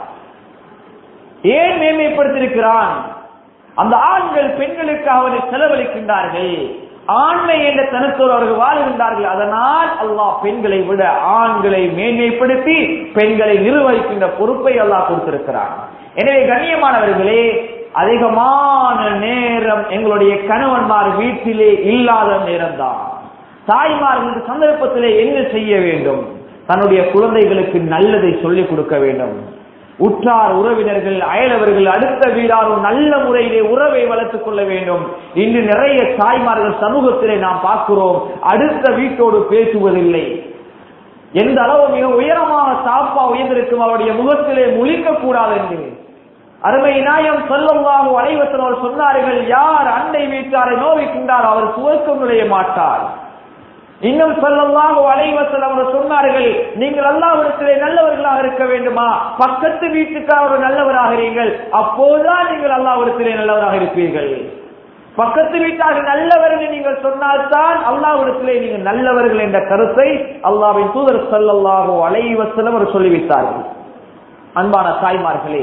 ஏன் மேன்மைப்படுத்தியிருக்கிறான் அந்த ஆண்கள் பெண்களுக்கு அவரை செலவழிக்கின்றார்கள் ஆண்மை என்ற தனத்தோடு அவர்கள் வாழ்கின்றார்கள் அதனால் அல்லாஹ் பெண்களை விட ஆண்களை மேன்மைப்படுத்தி பெண்களை நிர்வகிக்கின்ற பொறுப்பை அல்லாஹ் கொடுத்திருக்கிறான் எனவே கண்ணியமானவர்களே அதிகமான நேரம் எங்களுடைய கணவன்மார் வீட்டிலே இல்லாத நேரம்தான் தாய்மார் இந்த சந்தர்ப்பத்திலே என்ன செய்ய வேண்டும் தன்னுடைய குழந்தைகளுக்கு நல்லதை சொல்லிக் கொடுக்க வேண்டும் உற்றார் உறவினர்கள் அயலவர்கள் அடுத்த வீடாரும் நல்ல முறையிலே உறவை வளர்த்துக் கொள்ள வேண்டும் இன்று நிறைய தாய்மார்கள் சமூகத்திலே நாம் பார்க்கிறோம் அடுத்த வீட்டோடு பேசுவதில்லை எந்த அளவு மிக உயரமாக சாப்பா உயர்ந்திருக்கும் அவருடைய முகத்திலே முழிக்க கூடாது என்று அருமை நாயம் சொல்லவாக அனைவசன் அவர் சொன்னார்கள் யார் அண்டை வீட்டாரை நோவிக்கின்றார் அவர் சுவர்க்கம் நுழைய மாட்டார் இன்னும் சொல்லலாம் அலைவசல் அவர் சொன்னார்கள் நீங்கள் அல்லாவிடத்திலே நல்லவர்களாக இருக்க வேண்டுமா பக்கத்து வீட்டுக்காக ஒரு நல்லவராகிறீர்கள் அப்போதுதான் நீங்கள் அல்லாவிடத்திலே நல்லவராக இருப்பீர்கள் பக்கத்து வீட்டாக நல்லவர்கள் நீங்கள் சொன்னால்தான் அல்லாவிடத்திலே நீங்கள் நல்லவர்கள் என்ற கருத்தை அல்லாவின் தூதர் சல்லல்லாஹோ அலைவசலம் அவர் சொல்லிவிட்டார்கள் அன்பான தாய்மார்களே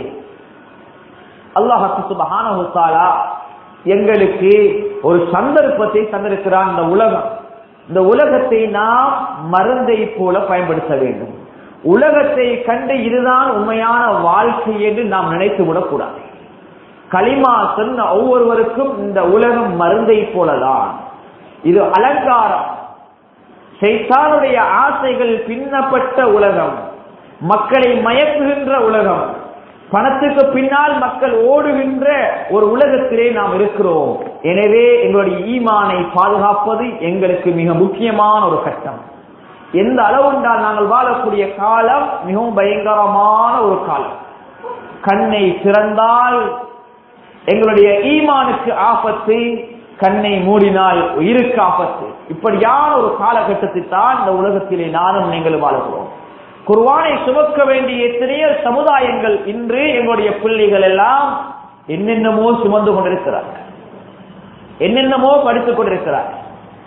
அல்லாஹு சுபஹானஹுத்தாலா எங்களுக்கு ஒரு சந்தர்ப்பத்தை தந்திருக்கிறான் இந்த உலகம் இந்த உலகத்தை நாம் மருந்தை போல பயன்படுத்த வேண்டும் உலகத்தை கண்டு இதுதான் உண்மையான வாழ்க்கை என்று நாம் நினைத்து விடக்கூடாது களிமா சொன்ன ஒவ்வொருவருக்கும் இந்த உலகம் மருந்தை போலதான் இது அலங்காரம் சைத்தானுடைய ஆசைகள் பின்னப்பட்ட உலகம் மக்களை மயக்குகின்ற உலகம் பணத்துக்கு பின்னால் மக்கள் ஓடுகின்ற ஒரு உலகத்திலே நாம் இருக்கிறோம் எனவே எங்களுடைய ஈமானை பாதுகாப்பது எங்களுக்கு மிக முக்கியமான ஒரு கட்டம் எந்த அளவு என்றால் நாங்கள் வாழக்கூடிய காலம் மிகவும் பயங்கரமான ஒரு காலம் கண்ணை திறந்தால் எங்களுடைய ஈமானுக்கு ஆபத்து கண்ணை மூடினால் உயிருக்கு ஆபத்து இப்படியான ஒரு காலகட்டத்தில் தான் இந்த உலகத்திலே நானும் நீங்கள் வாழுகிறோம் குர்வானை சுமக்க வேண்டிய எத்தனையோ சமுதாயங்கள் இன்று எங்களுடைய பிள்ளைகள் எல்லாம் என்னென்னமோ சுமந்து கொண்டிருக்கிறார்கள் என்னென்னமோ படித்துக் கொண்டிருக்கிறார்கள்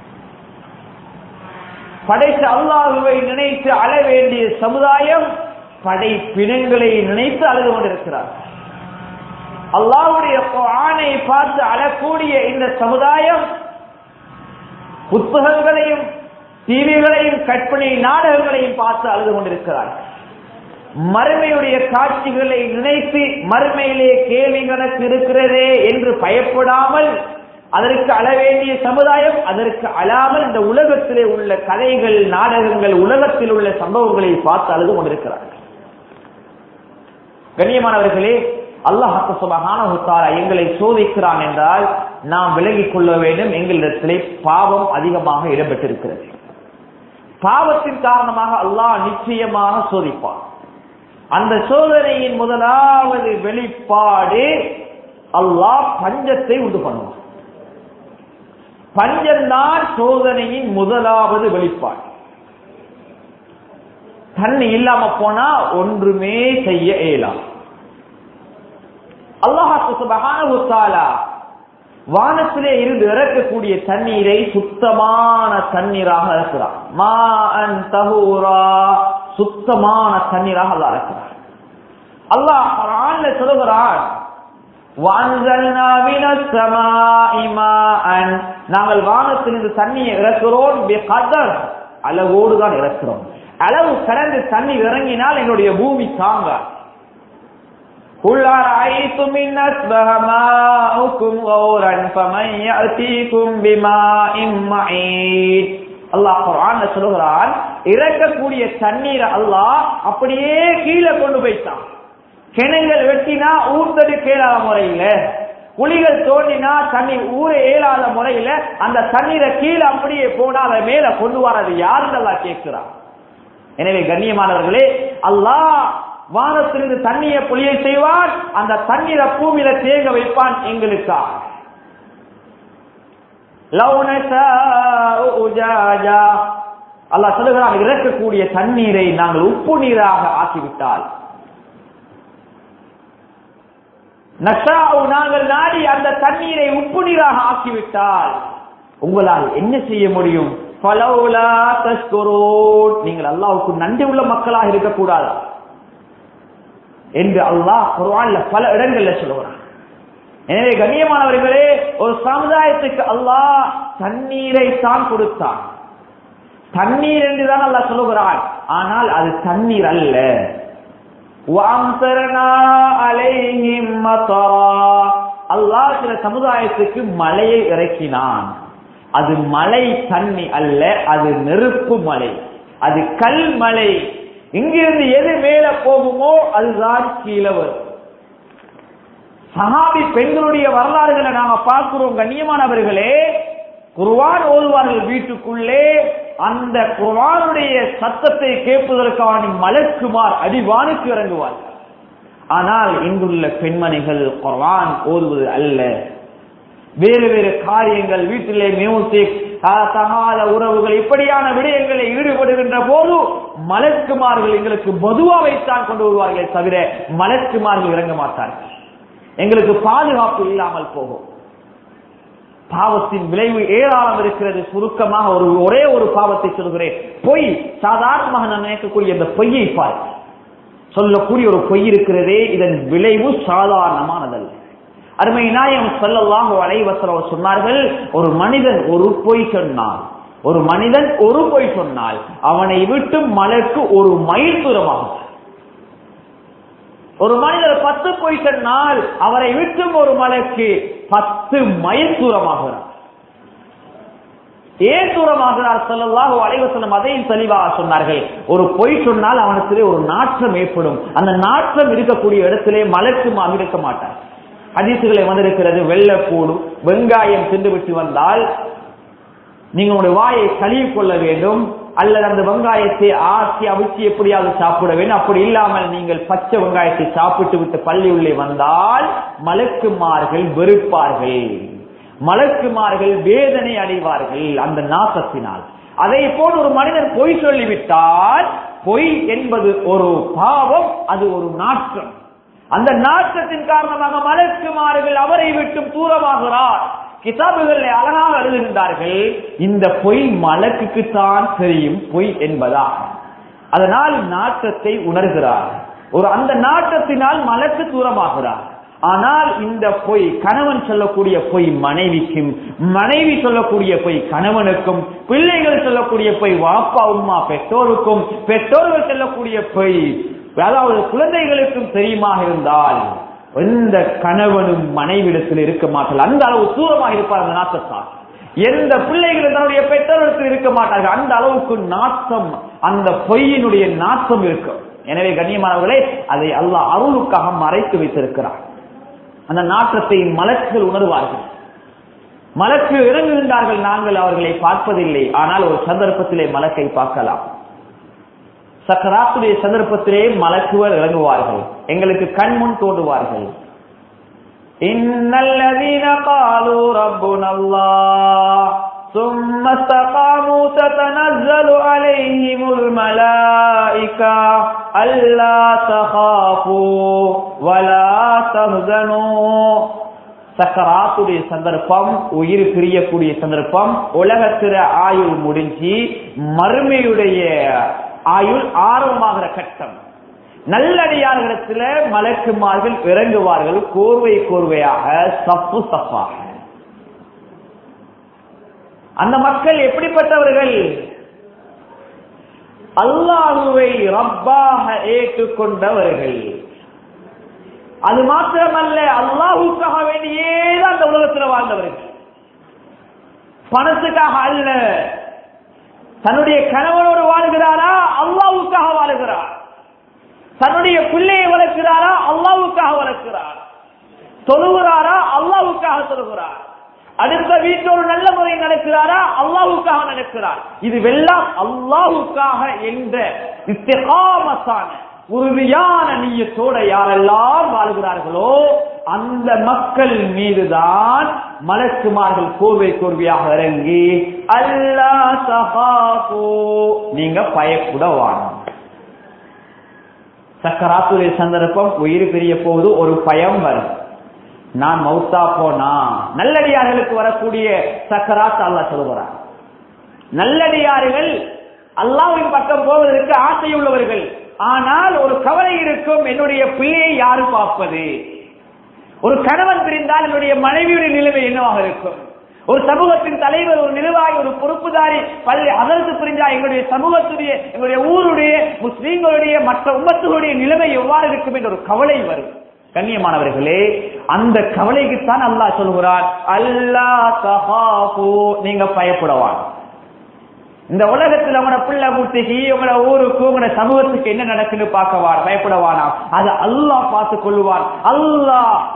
படைத்த அல்லாஹுவை நினைத்து அழ வேண்டிய சமுதாயம் படை பிணங்களை நினைத்து அழுது கொண்டிருக்கிறார்கள் அல்லாவுடைய ஆணை பார்த்து அழக்கூடிய இந்த சமுதாயம் புத்தகங்களையும் டிவிகளையும் கற்பனை நாடகங்களையும் பார்த்து அழுது கொண்டிருக்கிறார்கள் மறுமையுடைய காட்சிகளை நினைத்து மறுமையிலே கேள்வி கணக்கு இருக்கிறதே என்று பயப்படாமல் அதற்கு அழ வேண்டிய சமுதாயம் அதற்கு அழாமல் இந்த உலகத்திலே உள்ள கதைகள் நாடகங்கள் உலகத்தில் உள்ள சம்பவங்களை பார்த்து அழுது கொண்டிருக்கிறார்கள் கண்ணியமானவர்களே அல்லாஹு சுபஹான எங்களை சோதிக்கிறான் என்றால் நாம் விலகிக் கொள்ள வேண்டும் எங்களிடத்திலே பாவம் அதிகமாக இடம்பெற்றிருக்கிறது பாவத்தின் காரணமாக அல்லாஹ் நிச்சயமாக சோதிப்பான் அந்த சோதனையின் முதலாவது வெளிப்பாடு அல்லாஹ் பஞ்சத்தை உண்டு பண்ணுவான் பஞ்சம்தான் சோதனையின் முதலாவது வெளிப்பாடு தண்ணி இல்லாம போனா ஒன்றுமே செய்ய இயலாம் அல்லாஹாக்கு சுபகான வானத்திலே இருந்து இறக்கக்கூடிய தண்ணீரை சுத்தமான தண்ணீராக இருக்கிறார் மா அன் தஹூரா சுத்தமான தண்ணீராக அல்லா இருக்கிறார் அல்லாஹ் குரான்ல சொல்லுகிறான் நாங்கள் வானத்திலிருந்து தண்ணியை இறக்கிறோம் அளவோடு தான் இறக்கிறோம் அளவு கடந்து தண்ணி இறங்கினால் என்னுடைய பூமி தாங்க قل أرأيتم إن أصبح ماؤكم غورا فمن يأتيكم بماء معين அல்லாஹ் குர்ஆன்ல சொல்லுகிறான் இறக்கக்கூடிய தண்ணீரை அல்லாஹ் அப்படியே கீழே கொண்டு போய்த்தான் கிணங்கள் வெட்டினா ஊர்ந்தது கேளாத முறையில குழிகள் தோண்டினா தண்ணீர் ஊற இயலாத முறையில அந்த தண்ணீரை கீழே அப்படியே போனா அதை மேல கொண்டு வரது யாருன்னு கேட்கிறான் எனவே கண்ணியமானவர்களே அல்லாஹ் வானத்திலிருந்து தண்ணியை பொழிய செய்வான் அந்த தண்ணீரை பூமியில தேங்க வைப்பான் எங்களுக்கா அல்லாஹ் சொல்லுகிறான் இறக்கக்கூடிய தண்ணீரை நாங்கள் உப்பு நீராக ஆக்கிவிட்டால் நஷாவு நாங்கள் நாடி அந்த தண்ணீரை உப்பு நீராக ஆக்கிவிட்டால் உங்களால் என்ன செய்ய முடியும் பலவுலா தஸ்குரூன் நீங்கள் அல்லாவுக்கு நன்றி உள்ள மக்களாக இருக்கக்கூடாது என்று அல்லாஹ் குர்ஆன்ல பல இடங்கள்ல சொல்லுகிறான் எனவே கண்ணியமானவர்களே ஒரு சமுதாயத்துக்கு அல்லாஹ் தண்ணீரை தான் கொடுத்தான் தண்ணீர் என்றுதான் அல்லாஹ் சொல்லுகிறான் ஆனால் அது தண்ணீர் அல்ல அல்லாஹ் சில சமுதாயத்துக்கு மலையை இறக்கினான் அது மலை தண்ணி அல்ல அது நெருப்பு மலை அது கல் மலை இங்கிருந்து எது மேல போகுமோ அதுதான் கீழே வரும் சஹாபி பெண்களுடைய வரலாறுகளை நாம பார்க்கிறோம் கண்ணியமானவர்களே குர்வான் ஓதுவார்கள் வீட்டுக்குள்ளே அந்த குர்வானுடைய சத்தத்தை கேட்பதற்கான மலக்குமார் அடிவானுக்கு இறங்குவார்கள் ஆனால் இங்குள்ள பெண்மணிகள் குர்வான் ஓதுவது அல்ல வேறு வேறு காரியங்கள் வீட்டிலே மியூசிக் தகாத உறவுகள் இப்படியான விடயங்களை ஈடுபடுகின்ற போது மலக்குமார்கள் எங்களுக்கு மதுவாவைத்தான் கொண்டு வருவார்கள் தவிர மலக்குமார்கள் இறங்க மாட்டார்கள் எங்களுக்கு பாதுகாப்பு இல்லாமல் போகும் பாவத்தின் விளைவு ஏராளம் இருக்கிறது சுருக்கமாக ஒரு ஒரே ஒரு பாவத்தை சொல்கிறேன் பொய் சாதாரணமாக நான் நினைக்கக்கூடிய இந்த பொய்யை பார் சொல்லக்கூடிய ஒரு பொய் இருக்கிறதே இதன் விளைவு சாதாரணமானதல்ல அருமை நாயம் சொல்லலாம் அலைவசரம் சொன்னார்கள் ஒரு மனிதன் ஒரு பொய் சொன்னான் ஒரு மனிதன் ஒரு பொய் சொன்னால் அவனை விட்டு மலர்க்கு ஒரு மைல் தூரமாகும் ஒரு மனிதர் பத்து பொய் சொன்னால் அவரை விட்டும் ஒரு மலைக்கு பத்து மைல் தூரமாகிறார் ஏன் தூரமாகிறார் சொல்லலாக அலைவசனம் அதையும் தெளிவாக சொன்னார்கள் ஒரு பொய் சொன்னால் அவனுக்கு ஒரு நாற்றம் ஏற்படும் அந்த நாற்றம் இருக்கக்கூடிய இடத்திலே மலக்குமாக இருக்க மாட்டார் அதிசுகளை வந்திருக்கிறது வெள்ளப்பூடு வெங்காயம் தின்று விட்டு வந்தால் நீங்க உங்களுடைய வாயை கழுவி கொள்ள வேண்டும் அல்லது அந்த வெங்காயத்தை ஆசி அவிச்சு எப்படியாவது சாப்பிட வேண்டும் அப்படி இல்லாமல் நீங்கள் பச்சை வெங்காயத்தை சாப்பிட்டு விட்டு பள்ளி உள்ளே வந்தால் மலக்குமார்கள் வெறுப்பார்கள் மலக்குமார்கள் வேதனை அடைவார்கள் அந்த நாசத்தினால் அதை போல் ஒரு மனிதன் பொய் சொல்லிவிட்டால் பொய் என்பது ஒரு பாவம் அது ஒரு நாற்றம் அந்த நாற்றத்தின் காரணமாக மலக்குமார்கள் அவரை விட்டும் தூரமாகிறார் கிதாபுகள் அழகாக எழுதுகின்றார்கள் இந்த பொய் மலக்குக்கு தான் தெரியும் பொய் என்பதா அதனால் நாற்றத்தை உணர்கிறார் ஒரு அந்த நாற்றத்தினால் மலக்கு தூரமாகிறார் ஆனால் இந்த பொய் கணவன் சொல்லக்கூடிய பொய் மனைவிக்கும் மனைவி சொல்லக்கூடிய பொய் கணவனுக்கும் பிள்ளைகள் சொல்லக்கூடிய பொய் வாப்பா உமா பெற்றோருக்கும் பெற்றோர்கள் சொல்லக்கூடிய பொய் அதாவது குழந்தைகளுக்கும் தெரியுமாக இருந்தால் எந்த கணவனும் மனைவிடத்தில் இருக்க மாட்டார்கள் அந்த அளவு தூரமாக இருப்பார் அந்த நாட்டத்தால் எந்த பிள்ளைகள் தன்னுடைய பெற்றோரிடத்தில் இருக்க மாட்டார்கள் அந்த அளவுக்கு நாட்டம் அந்த பொய்யினுடைய நாட்டம் இருக்கும் எனவே கண்ணியமானவர்களே அதை அல்லாஹ் அருளுக்காக மறைத்து வைத்திருக்கிறார் அந்த நாற்றத்தை மலக்குகள் உணர்வார்கள் மலக்கு இறங்குகின்றார்கள் நாங்கள் அவர்களை பார்ப்பதில்லை ஆனால் ஒரு சந்தர்ப்பத்திலே மலக்கை பார்க்கலாம் சக்கராத்துடைய சந்தர்ப்பத்திலே மலக்குவர் இறங்குவார்கள் எங்களுக்கு கண் முன் தோன்றுவார்கள் இன்னல்லதீன قالوا ربنا الله ثم استقاموا تتنزل عليهم الملائكة ألا تخافوا ولا تهزنوا சக்கராத்துடைய சந்தர்ப்பம் உயிர் பிரியக்கூடிய சந்தர்ப்பம் உலகத்திற ஆயுள் முடிஞ்சு மறுமையுடைய ஆயுள் ஆர்வமாகிற கட்டம் நல்லடியார்களிடத்துல மலக்குமார்கள் இறங்குவார்கள் கோர்வை கோர்வையாக சப்பு சப்பாக அந்த மக்கள் எப்படிப்பட்டவர்கள் அல்லாஹுவை ரப்பாக ஏற்றுக்கொண்டவர்கள் அது மாத்திரமல்ல அல்லாஹுக்காக வேண்டியேதான் அந்த உலகத்தில் வாழ்ந்தவர்கள் பணத்துக்காக அல்ல தன்னுடைய கணவனோடு வாழுகிறாரா அல்லாவுக்காக வாழுகிறார் தன்னுடைய பிள்ளையை வளர்க்கிறாரா அல்லாவுக்காக வளர்க்கிறார் தொழுகிறாரா அல்லாவுக்காக தொழுகிறார் அடுத்த வீட்டோடு நல்ல முறையில் நடக்கிறாரா அல்லாவுக்காக நடக்கிறார் இது வெல்லாம் அல்லாவுக்காக என்ற இஸ்திகாமத்தான உறுதியான நீயத்தோட யாரெல்லாம் வாழ்கிறார்களோ அந்த மக்கள் மீதுதான் மலக்குமார்கள் கோர்வை கோர்வையாக இறங்கி அல்லா சகாபோ நீங்க பயப்பட வாணும் சக்கராத்துடைய சந்தர்ப்பம் உயிர் பிரிய போது ஒரு பயம் வரும் நான் மௌத்தா போனா நல்லடியார்களுக்கு வரக்கூடிய சக்கராத் அல்லா சொல்லுகிறார் நல்லடியார்கள் அல்லாவின் பக்கம் போவதற்கு ஆசை உள்ளவர்கள் ஆனால் ஒரு கவலை இருக்கும் என்னுடைய பிள்ளையை யாரு பார்ப்பது ஒரு கணவன் பிரிந்தால் என்னுடைய மனைவியுடைய நிலைமை என்னவாக இருக்கும் ஒரு சமூகத்தின் தலைவர் ஒரு நிர்வாகி ஒரு பொறுப்புதாரி பள்ளி அதற்கு பிரிஞ்சா எங்களுடைய சமூகத்துடைய எங்களுடைய ஊருடைய முஸ்லீம்களுடைய மற்ற உம்மத்துகளுடைய நிலைமை எவ்வாறு இருக்கும் என்ற ஒரு கவலை வரும் கண்ணியமானவர்களே அந்த கவலைக்குத்தான் அல்லாஹ் சொல்கிறார் அல்லா தஹாபு நீங்க பயப்படவான் இந்த உலகத்தில் உங்களோட பிள்ளை குட்டிக்கு உங்களோட ஊருக்கு உங்களோட சமூகத்துக்கு என்ன நடக்குன்னு பார்க்கவா பயப்படவானா அது அல்லாஹ் பார்த்து கொள்வான் அல்லாஹ்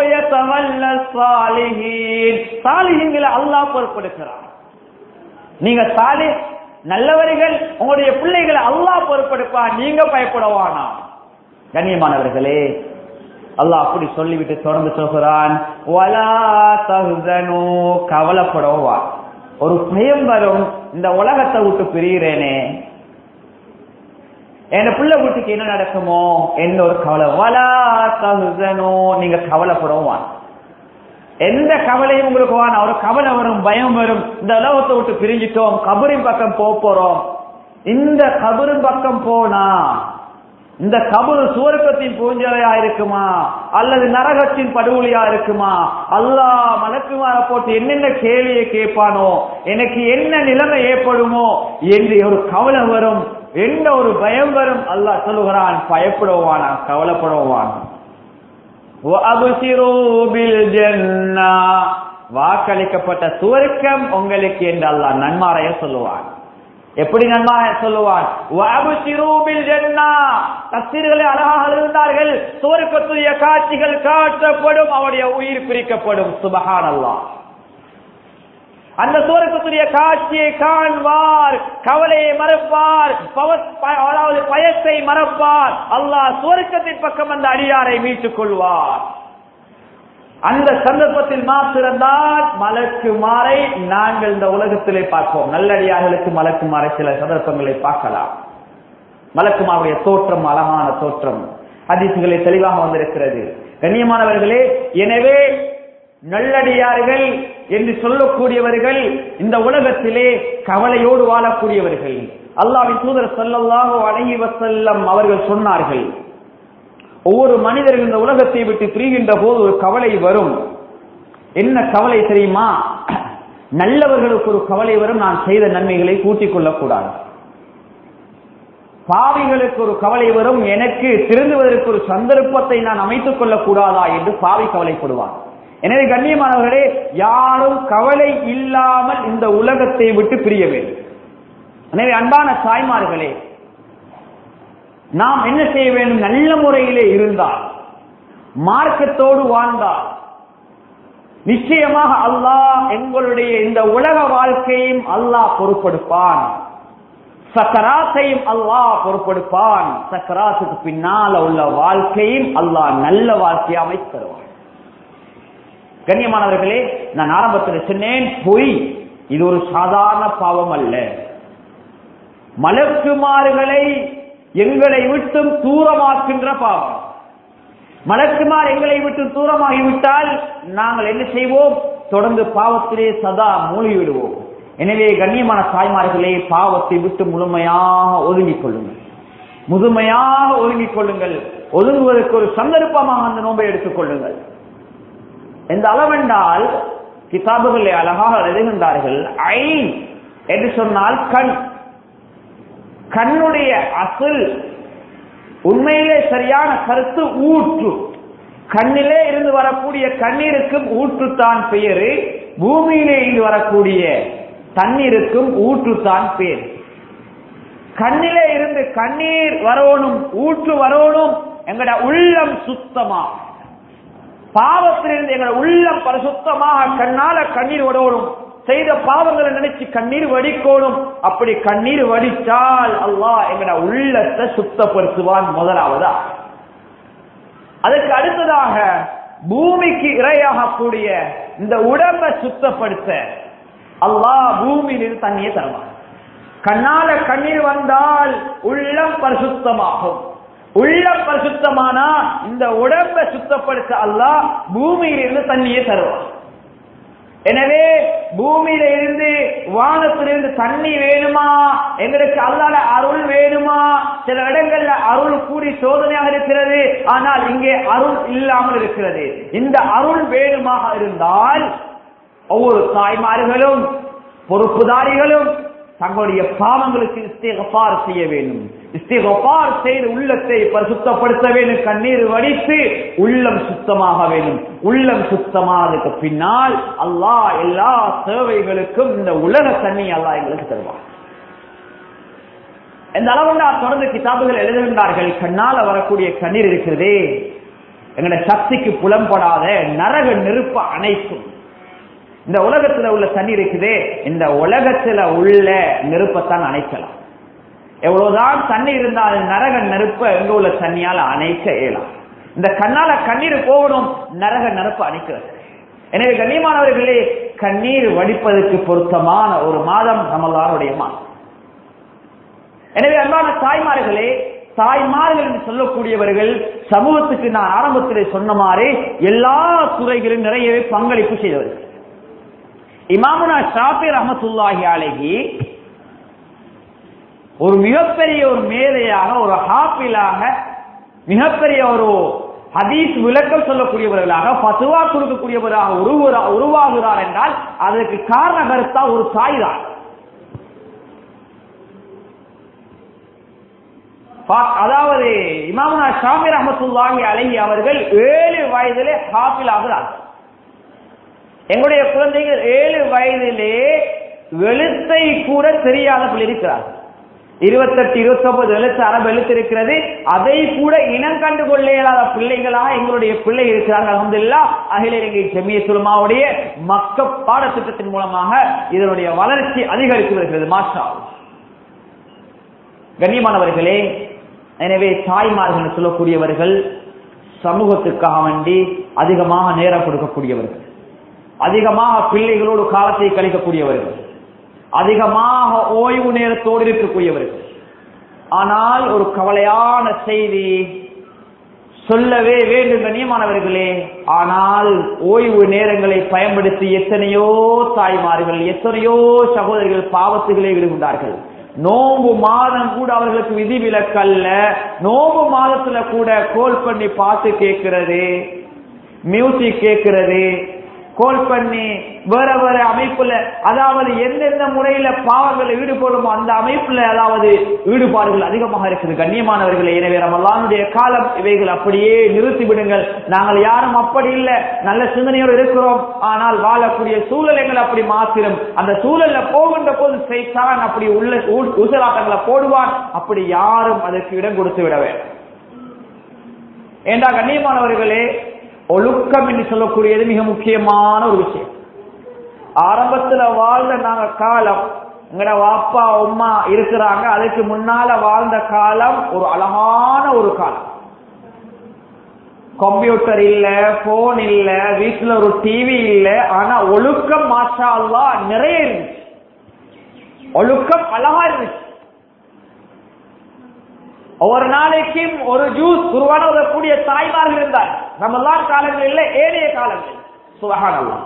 சாலிஹீன்களை அல்லாஹ் பொறுப்படுக்கிறான் நீங்க சாலி நல்லவர்கள் உங்களுடைய பிள்ளைகளை அல்லாஹ் பொறுப்படுப்பான் நீங்க பயப்படவானா கண்ணியமானவர்களே அல்லாஹ் அப்படி சொல்லிவிட்டு தொடர்ந்து சொல்கிறான் கவலைப்படவா ஒரு பயம் வரும் இந்த உலகத்தை விட்டு பிரிகிறேனே என் பிள்ளை வீட்டுக்கு என்ன நடக்குமோ என்ன ஒரு கவலை வலா தகுதனோ நீங்க கவலைப்படவும் எந்த கவலையும் உங்களுக்கு வான ஒரு கவலை வரும் பயம் வரும் இந்த உலகத்தை விட்டு பிரிஞ்சிட்டோம் கபரின் பக்கம் போக போறோம் இந்த கபரின் பக்கம் போனா இந்த கபரு சுவர்க்கத்தின் பூஞ்சலையா இருக்குமா அல்லது நரகத்தின் படுகொலியா இருக்குமா அல்லாஹ் மலக்குமார போட்டு என்னென்ன கேள்வியை கேட்பானோ எனக்கு என்ன நிலைமை ஏற்படுமோ என்று ஒரு கவலை வரும் என்ன ஒரு பயம் வரும் அல்லாஹ் சொல்லுகிறான் பயப்படுவானா கவலைப்படுவான் வாக்களிக்கப்பட்ட சுவர்க்கம் உங்களுக்கு என்று அல்லாஹ் நன்மாரைய சொல்லுவான் எப்படி நன்மா சொல்லுவான் தஸ்தீர்களை அழகாக இருந்தார்கள் சுவர்க்கத்துடைய காட்சிகள் காட்டப்படும் அவருடைய உயிர் பிரிக்கப்படும் சுபகான் அல்லா அந்த சுவர்க்கத்துடைய காட்சியை காண்பார் கவலையை மறப்பார் அதாவது பயத்தை மறப்பார் அல்லாஹ் சுவர்க்கத்தின் பக்கம் அந்த அடியாரை மீட்டுக் கொள்வார் அந்த சந்தர்ப்பத்தில் மாத்திரம்தான் மலக்கு மாறை நாங்கள் இந்த உலகத்திலே பார்ப்போம் நல்லடியார்களுக்கு மலக்கு மாறை சில சந்தர்ப்பங்களை பார்க்கலாம் மலக்குமாருடைய தோற்றம் அழகான தோற்றம் அதிசுகளை தெளிவாக வந்திருக்கிறது கண்ணியமானவர்களே எனவே நல்லடியார்கள் என்று சொல்லக்கூடியவர்கள் இந்த உலகத்திலே கவலையோடு வாழக்கூடியவர்கள் அல்லாவின் தூதர் சொல்லல்லாஹோ அழகி வசல்லம் அவர்கள் சொன்னார்கள் ஒவ்வொரு மனிதர்கள் இந்த உலகத்தை விட்டு பிரிகின்ற போது ஒரு கவலை வரும் என்ன கவலை தெரியுமா நல்லவர்களுக்கு ஒரு கவலை வரும் நான் செய்த நன்மைகளை கூட்டிக் கொள்ளக்கூடாது பாவிகளுக்கு ஒரு கவலை வரும் எனக்கு திருந்துவதற்கு ஒரு சந்தர்ப்பத்தை நான் அமைத்துக் கொள்ளக்கூடாதா என்று பாவி கவலைப்படுவார் எனவே கண்ணியமானவர்களே யாரும் கவலை இல்லாமல் இந்த உலகத்தை விட்டு பிரிய வேண்டும் எனவே அன்பான தாய்மார்களே நாம் என்ன செய்ய வேண்டும் நல்ல முறையிலே இருந்தால் மார்க்கத்தோடு வாழ்ந்தால் நிச்சயமாக அல்லாஹ் எங்களுடைய இந்த உலக வாழ்க்கையும் அல்லாஹ் பொறுப்படுப்பான் சக்கராத்தையும் அல்லாஹ் பொறுப்படுப்பான் சக்கராத்துக்கு பின்னால உள்ள வாழ்க்கையும் அல்லாஹ் நல்ல வாழ்க்கையை அமைத்து தருவான் கண்ணியமானவர்களே நான் ஆரம்பத்தில் சொன்னேன் பொய் இது ஒரு சாதாரண பாவம் அல்ல மலக்குமார்களை எங்களை விட்டும் தூரமாக்கின்ற பாவம் மலக்குமார் எங்களை விட்டு தூரமாகிவிட்டால் நாங்கள் என்ன செய்வோம் தொடர்ந்து பாவத்திலே சதா மூழ்கி விடுவோம் எனவே கண்ணியமான தாய்மார்களே பாவத்தை விட்டு முழுமையாக ஒதுங்கிக் கொள்ளுங்கள் முழுமையாக ஒதுங்கிக் கொள்ளுங்கள் ஒதுங்குவதற்கு ஒரு சந்தர்ப்பமாக அந்த நோன்பை எடுத்துக் கொள்ளுங்கள் எந்த அளவென்றால் கிதாபுகளை அழகாக எழுதுகின்றார்கள் ஐன் என்று சொன்னால் கண் கண்ணுடைய அசல் உண்மையிலே சரியான கருத்து ஊற்று கண்ணிலே இருந்து வரக்கூடிய கண்ணீருக்கும் ஊற்றுத்தான் பெயரு பூமியிலே இருந்து வரக்கூடிய தண்ணீருக்கும் ஊற்றுத்தான் பேர் கண்ணிலே இருந்து கண்ணீர் வரணும் ஊற்று வரணும் எங்கட உள்ளம் சுத்தமா பாவத்திலிருந்து எங்கட உள்ளம் பரிசுத்தமாக கண்ணால கண்ணீர் வடோடும் செய்த பாவங்களை நினைச்சு கண்ணீர் வடிக்கோணும் அப்படி கண்ணீர் வடித்தால் அல்லாஹ் எங்கட உள்ளத்தை சுத்தப்படுத்துவான் முதலாவதா அதுக்கு அடுத்ததாக பூமிக்கு இரையாகக்கூடிய இந்த உடம்பை சுத்தப்படுத்த அல்லாஹ் பூமியிலிருந்து தண்ணியை தருவான் கண்ணால கண்ணீர் வந்தால் உள்ளம் பரிசுத்தமாகும் உள்ளம் பரிசுத்தமானா இந்த உடம்பை சுத்தப்படுத்த அல்லாஹ் பூமியிலிருந்து தண்ணியை தருவான் எனவே பூமியில இருந்து வானத்திலிருந்து தண்ணி வேணுமா எங்களுக்கு அல்லாத அருள் வேணுமா சில இடங்கள்ல அருள் கூடி சோதனையாக இருக்கிறது ஆனால் இங்கே அருள் இல்லாமல் இருக்கிறது இந்த அருள் வேணுமாக இருந்தால் ஒவ்வொரு தாய்மார்களும் பொறுப்புதாரிகளும் தங்களுடைய பாவங்களுக்கு இஸ்திகபார் செய்ய வேண்டும் இஸ்திகபார் செய்து உள்ளத்தை பரிசுத்தப்படுத்த வேண்டும் கண்ணீர் வடித்து உள்ளம் சுத்தமாக வேண்டும் உள்ளம் சுத்தமானதுக்கு பின்னால் அல்லாஹ் எல்லா சேவைகளுக்கும் இந்த உலக தண்ணி அல்லாஹ் எங்களுக்கு தருவார் இந்த அளவுண்டா தொடர்ந்து கிதாபுகள் எழுதுகின்றார்கள் கண்ணால வரக்கூடிய கண்ணீர் இருக்கிறதே எங்களுடைய சக்திக்கு புலம்படாத நரக நெருப்ப அனைத்தும் இந்த உலகத்துல உள்ள தண்ணீர் இருக்குதே இந்த உலகத்துல உள்ள நெருப்பத்தான் அணைக்கலாம் எவ்வளவுதான் தண்ணி இருந்தாலும் நரக நெருப்ப எங்க உள்ள தண்ணியால அணைக்க இயலாம் இந்த கண்ணால கண்ணீர் போகணும் நரக நெருப்பு அணைக்கிறது எனவே கண்ணியமானவர்களே கண்ணீர் வடிப்பதற்கு பொருத்தமான ஒரு மாதம் ரமலானுடைய மாதம் எனவே அன்பான தாய்மார்களே தாய்மார்கள் என்று சொல்லக்கூடியவர்கள் சமூகத்துக்கு நான் ஆரம்பத்திலே சொன்ன மாதிரி எல்லா துறைகளிலும் நிறையவே பங்களிப்பு செய்தவர்கள் இமாமுனா ஷாஃபி ரஹமத்துல்லாஹி அலைஹி ஒரு மிகப்பெரிய ஒரு மேதையாக ஒரு ஹாப்பிலாக மிகப்பெரிய ஒரு ஹதீஸ் விளக்கம் சொல்லக்கூடியவர்களாக பசுவா கொடுக்கக்கூடியவராக உருவரா உருவாகிறார் என்றால் அதற்கு காரண கருத்தா ஒரு தாய் தான் அதாவது இமாமுனா ஷாமி ரஹமத்துல்லாஹி அலைஹி அவர்கள் ஏழு வயதிலே ஹாப்பில் ஆகிறார்கள் எங்களுடைய குழந்தைகள் ஏழு வயதிலே எழுத்தை கூட தெரியாத இருக்கிறார் இருபத்தெட்டு இருபத்தி ஒன்பது எழுத்து அரபு எழுத்து இருக்கிறது அதை கூட இனம் கண்டு கொள்ள இயலாத பிள்ளைகளாக எங்களுடைய பிள்ளை இருக்கிறார்கள் அலமதுல்லா அகில இலங்கை செமிய சுலமாவுடைய மக்க பாடத்திட்டத்தின் மூலமாக இதனுடைய வளர்ச்சி அதிகரித்து வருகிறது மாஷா கண்ணியமானவர்களே எனவே தாய்மார்கள் சொல்லக்கூடியவர்கள் சமூகத்துக்காக வேண்டி அதிகமாக நேரம் கொடுக்கக்கூடியவர்கள் அதிகமாக பிள்ளைகளோடு காலத்தை கழிக்கக்கூடியவர்கள் அதிகமாக ஓய்வு நேரத்தோடு இருக்கக்கூடியவர்கள் ஆனால் ஒரு கவலையான செய்தி சொல்லவே வேண்டும் கண்ணியமானவர்களே ஆனால் ஓய்வு நேரங்களை பயன்படுத்தி எத்தனையோ தாய்மார்கள் எத்தனையோ சகோதரிகள் பாவத்துகளே விடுகின்றார்கள் நோம்பு மாதம் கூட அவர்களுக்கு விதிவிலக்கல்ல நோம்பு மாதத்துல கூட கோல் பண்ணி பாட்டு கேட்கிறது மியூசிக் கேட்கிறது கோல் பண்ணி வேற வேற அமைப்புல அதாவது எந்தெந்த முறையில பாவங்களை ஈடுபடுமோ அந்த அமைப்புல அதாவது ஈடுபாடுகள் அதிகமாக இருக்குது கண்ணியமானவர்களே எனவே ரமலானுடைய காலம் இவைகள் அப்படியே நிறுத்தி விடுங்கள் நாங்கள் யாரும் அப்படி இல்லை நல்ல சிந்தனையோடு இருக்கிறோம் ஆனால் வாழக்கூடிய சூழல் எங்களை அப்படி மாத்திரும் அந்த சூழல்ல போகின்ற போது செய்தான் அப்படி உள்ள உசலாட்டங்களை போடுவான் அப்படி யாரும் அதற்கு இடம் கொடுத்து விட வேண்டும் ஏண்டா கண்ணியமானவர்களே ஒழுக்கம் என்று சொல்லக்கூடியது மிக முக்கியமான ஒரு விஷயம் ஆரம்பத்துல வாழ்ந்த நாங்க காலம் எங்கட வாப்பா உமா இருக்கிறாங்க அதுக்கு முன்னால வாழ்ந்த காலம் ஒரு அழகான ஒரு காலம் கம்ப்யூட்டர் இல்ல போன் இல்ல வீட்டுல ஒரு டிவி இல்ல ஆனா ஒழுக்கம் மாஷா அல்லா நிறைய இருந்துச்சு ஒழுக்கம் அழகா இருந்துச்சு ஒவ்வொரு நாளைக்கும் ஒரு ஜூஸ் குருவான உதவக்கூடிய தாய்மார்கள் இருந்தார் நம்மெல்லாம் காலங்களில் ஏழைய காலங்கள் சுபகானல்லாம்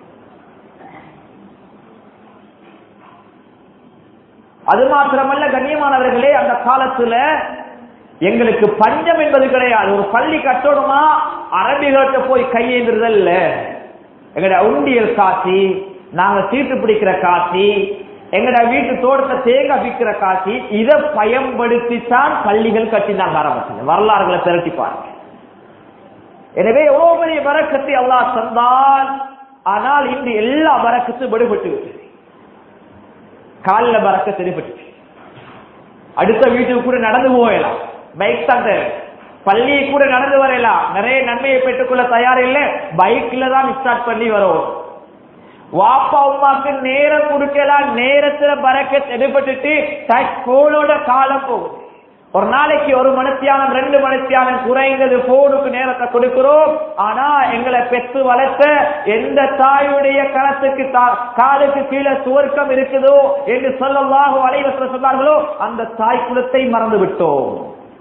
அது மாத்திரமல்ல கண்ணியமானவர்களே அந்த காலத்துல எங்களுக்கு பஞ்சம் என்பது கிடையாது ஒரு பள்ளி கட்டணுமா அரபிகள்கிட்ட போய் கையேந்துறதல்ல எங்கட உண்டியல் காசி நாங்க சீட்டு பிடிக்கிற காசி எங்கட வீட்டு தோட்டத்தை தேங்காய் விற்கிற காசி இதை பயன்படுத்தி தான் பள்ளிகள் கட்டினாங்க ஆரம்பிச்சாங்க வரலாறுகளை திரட்டி பாருங்க எனவே எவ்வளவு பெரிய பறக்கத்தை அல்லாஹ் தந்தான் ஆனால் இன்று எல்லா பறக்கத்தும் விடுபட்டு விட்டது காலில் பறக்க தெரிப்பட்டு அடுத்த வீட்டுக்கு கூட நடந்து போகலாம் பைக் தான் தேவை பள்ளியை கூட நடந்து வரலாம் நிறைய நன்மையை பெற்றுக்கொள்ள தயார் இல்லை பைக்ல தான் ஸ்டார்ட் பண்ணி வரும் வாப்பா உமாக்கு நேரம் கொடுக்கலாம் நேரத்துல பறக்க எடுபட்டுட்டு போனோட காலம் போகுது ஒரு நாளைக்கு ஒரு மணித்தியானம் ரெண்டு மணித்தியானம் குறைந்தது போனுக்கு நேரத்தை கொடுக்கிறோம் ஆனா எங்களை பெற்று வளர்த்த எந்த தாயுடைய கணத்துக்கு காலுக்கு கீழே சுவர்க்கம் இருக்குதோ என்று சொல்லவாக வளைவத்தில் சொன்னார்களோ அந்த தாய் குலத்தை மறந்து விட்டோம்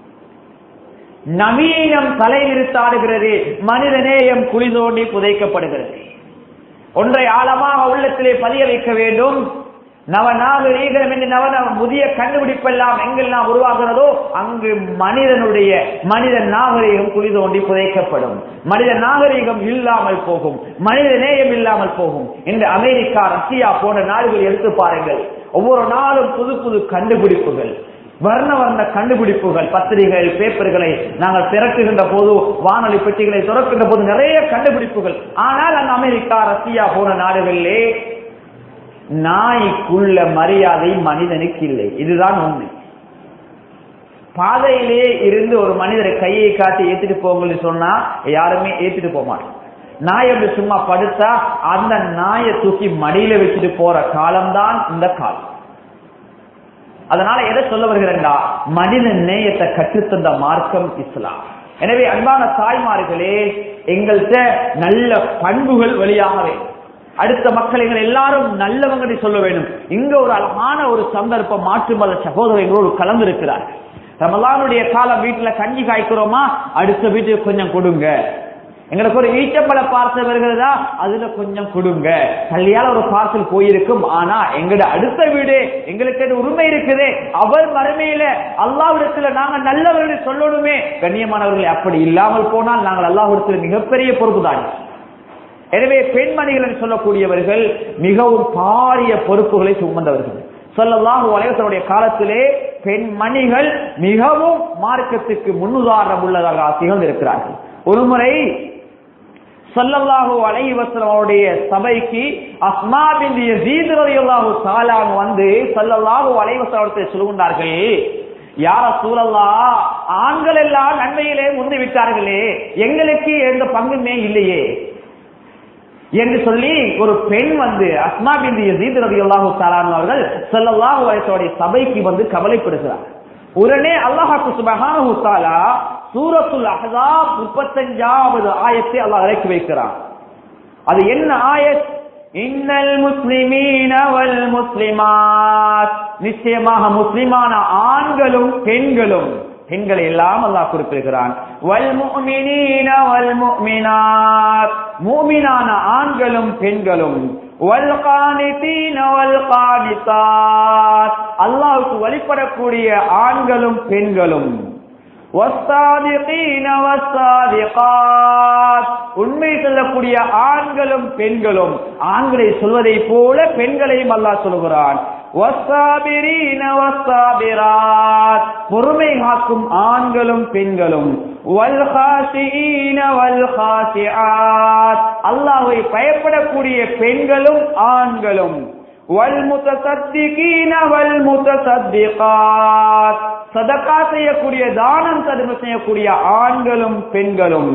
நவீனம் தலை நிறுத்தாடுகிறது மனித நேயம் குழி தோண்டி புதைக்கப்படுகிறது ஒன்றை ஆழமாக உள்ளத்திலே பதிய வைக்க வேண்டும் நவநாகரீகம் என்று நவ புதிய கண்டுபிடிப்பெல்லாம் எங்கெல்லாம் உருவாகிறதோ அங்கு மனிதனுடைய மனித நாகரீகம் குழி தோண்டி புதைக்கப்படும் மனித நாகரீகம் இல்லாமல் போகும் மனித நேயம் இல்லாமல் போகும் இந்த அமெரிக்கா ரஷ்யா போன்ற நாடுகள் எடுத்து பாருங்கள் ஒவ்வொரு நாளும் புது புது கண்டுபிடிப்புகள் வர்ண வர்ண கண்டுபிடிப்புகள் பத்திரிகைகள் பேப்பர்களை நாங்கள் திரட்டுகின்ற போது வானொலி பெட்டிகளை திறக்கின்ற போது நிறைய கண்டுபிடிப்புகள் ஆனால் அந்த அமெரிக்கா ரஷ்யா போன நாடுகளிலே நாய்க்குள்ள மரியாதை மனிதனுக்கு இல்லை இதுதான் உண்மை பாதையிலே இருந்து ஒரு மனிதரை கையை காட்டி ஏத்துட்டு போங்கன்னு சொன்னா யாருமே ஏத்துட்டு போக மாட்டோம் நாய் அப்படி சும்மா படுத்தா அந்த நாயை தூக்கி மடியில வச்சுட்டு போற காலம்தான் இந்த காலம் அதனால எதை சொல்ல வருகிறேன்டா மனித நேயத்தை கற்றுத்தந்த மார்க்கம் இஸ்லாம் எனவே அன்பான தாய்மார்களே எங்கள்கிட்ட நல்ல பண்புகள் வெளியாகவே அடுத்த மக்கள் எங்கள் எல்லாரும் நல்லவங்க சொல்ல வேண்டும் இங்க ஒரு அழகான ஒரு சந்தர்ப்பம் மாற்று மத சகோதரர்களோடு கலந்திருக்கிறார் ரமலானுடைய காலம் வீட்டுல கஞ்சி காய்க்கிறோமா அடுத்த வீட்டுக்கு கொஞ்சம் கொடுங்க எங்களுக்கு ஒரு ஈச்சப்பழ பார்சல் வருகிறதா அதுல கொஞ்சம் கொடுங்க கல்யாணம் ஒரு பார்சல் போயிருக்கும் ஆனா எங்கட அடுத்த வீடு எங்களுக்கு உரிமை இருக்குது அவர் மறுமையில அல்லாவிடத்துல நாங்க நல்லவர்கள் சொல்லணுமே கண்ணியமானவர்கள் அப்படி இல்லாமல் போனால் நாங்கள் அல்லாவிடத்துல மிகப்பெரிய பொறுப்பு தான் எனவே பெண்மணிகள் என்று சொல்லக்கூடியவர்கள் மிகவும் பாரிய பொறுப்புகளை சுமந்தவர்கள் சொல்லலாம் வலைவசனுடைய காலத்திலே பெண்மணிகள் மிகவும் மார்க்கத்துக்கு முன்னுதாரணம் உள்ளதாக திகழ்ந்திருக்கிறார்கள் ஒருமுறை சொல்லல்லாஹு அலைஹி வஸல்லமுடைய சபைக்கு அஸ்மா பின் யஸீத் ரலியல்லாஹு தஆலா வந்து ஸல்லல்லாஹு அலைஹி வஸல்லத்தை சொல்லுகிறார்கள் யார சூழல்லா ஆண்கள் எல்லாம் நன்மையிலே முந்தி விட்டார்களே எங்களுக்கு எந்த பங்குமே இல்லையே என்று சொல்லி ஒரு பெண் வந்து அஸ்மா பின் யஸீத் ரலியல்லாஹு தஆலா அவர்கள் ஸல்லல்லாஹு அலைஹி வஸல்லம் சபைக்கு வந்து கவலைப்படுகிறார் உடனே அல்லாஹ் சுப்ஹானஹு தஆலா சூரத்துல் அஹ்ஸாப் 35வது ஆயத்தை அல்லாஹ் இறக்கி வைக்கிறான் அது என்ன ஆயத் இன்னல் முஸ்லிமீன வல் முஸ்லிமாத் நிச்சயமாக முஸ்லிமான ஆண்களும் பெண்களும் பெண்களை எல்லாம் அல்லாஹ் குறிப்பிடுகிறான் வல் முஃமினீன வல் முஃமினாத் மூமினான ஆண்களும் பெண்களும் வல் கானிதீன வல் கானிதாத் அல்லாஹ்வுக்கு வழிபடக்கூடிய ஆண்களும் பெண்களும் வஸ்தாதிகீன வஸ்தாதிகாத் உண்மை சொல்லக்கூடிய ஆண்களும் பெண்களும் ஆண்களை சொல்வதை போல பெண்களையும் அல்லாஹ் சொல்கிறான் வஸ்தாபிரீன வஸ்தாபிராத் பொறுமை காக்கும் ஆண்களும் பெண்களும் வல்ஹாசிஈன வல்ஹாசிஆத் அல்லாஹ்வை பயப்படக்கூடிய பெண்களும் ஆண்களும் வல்முத்தசத்திகீன வல்முத்தசத்திகாத் சதக்கா செய்யக்கூடிய தானம் தர்ம செய்யக்கூடிய ஆண்களும் பெண்களும்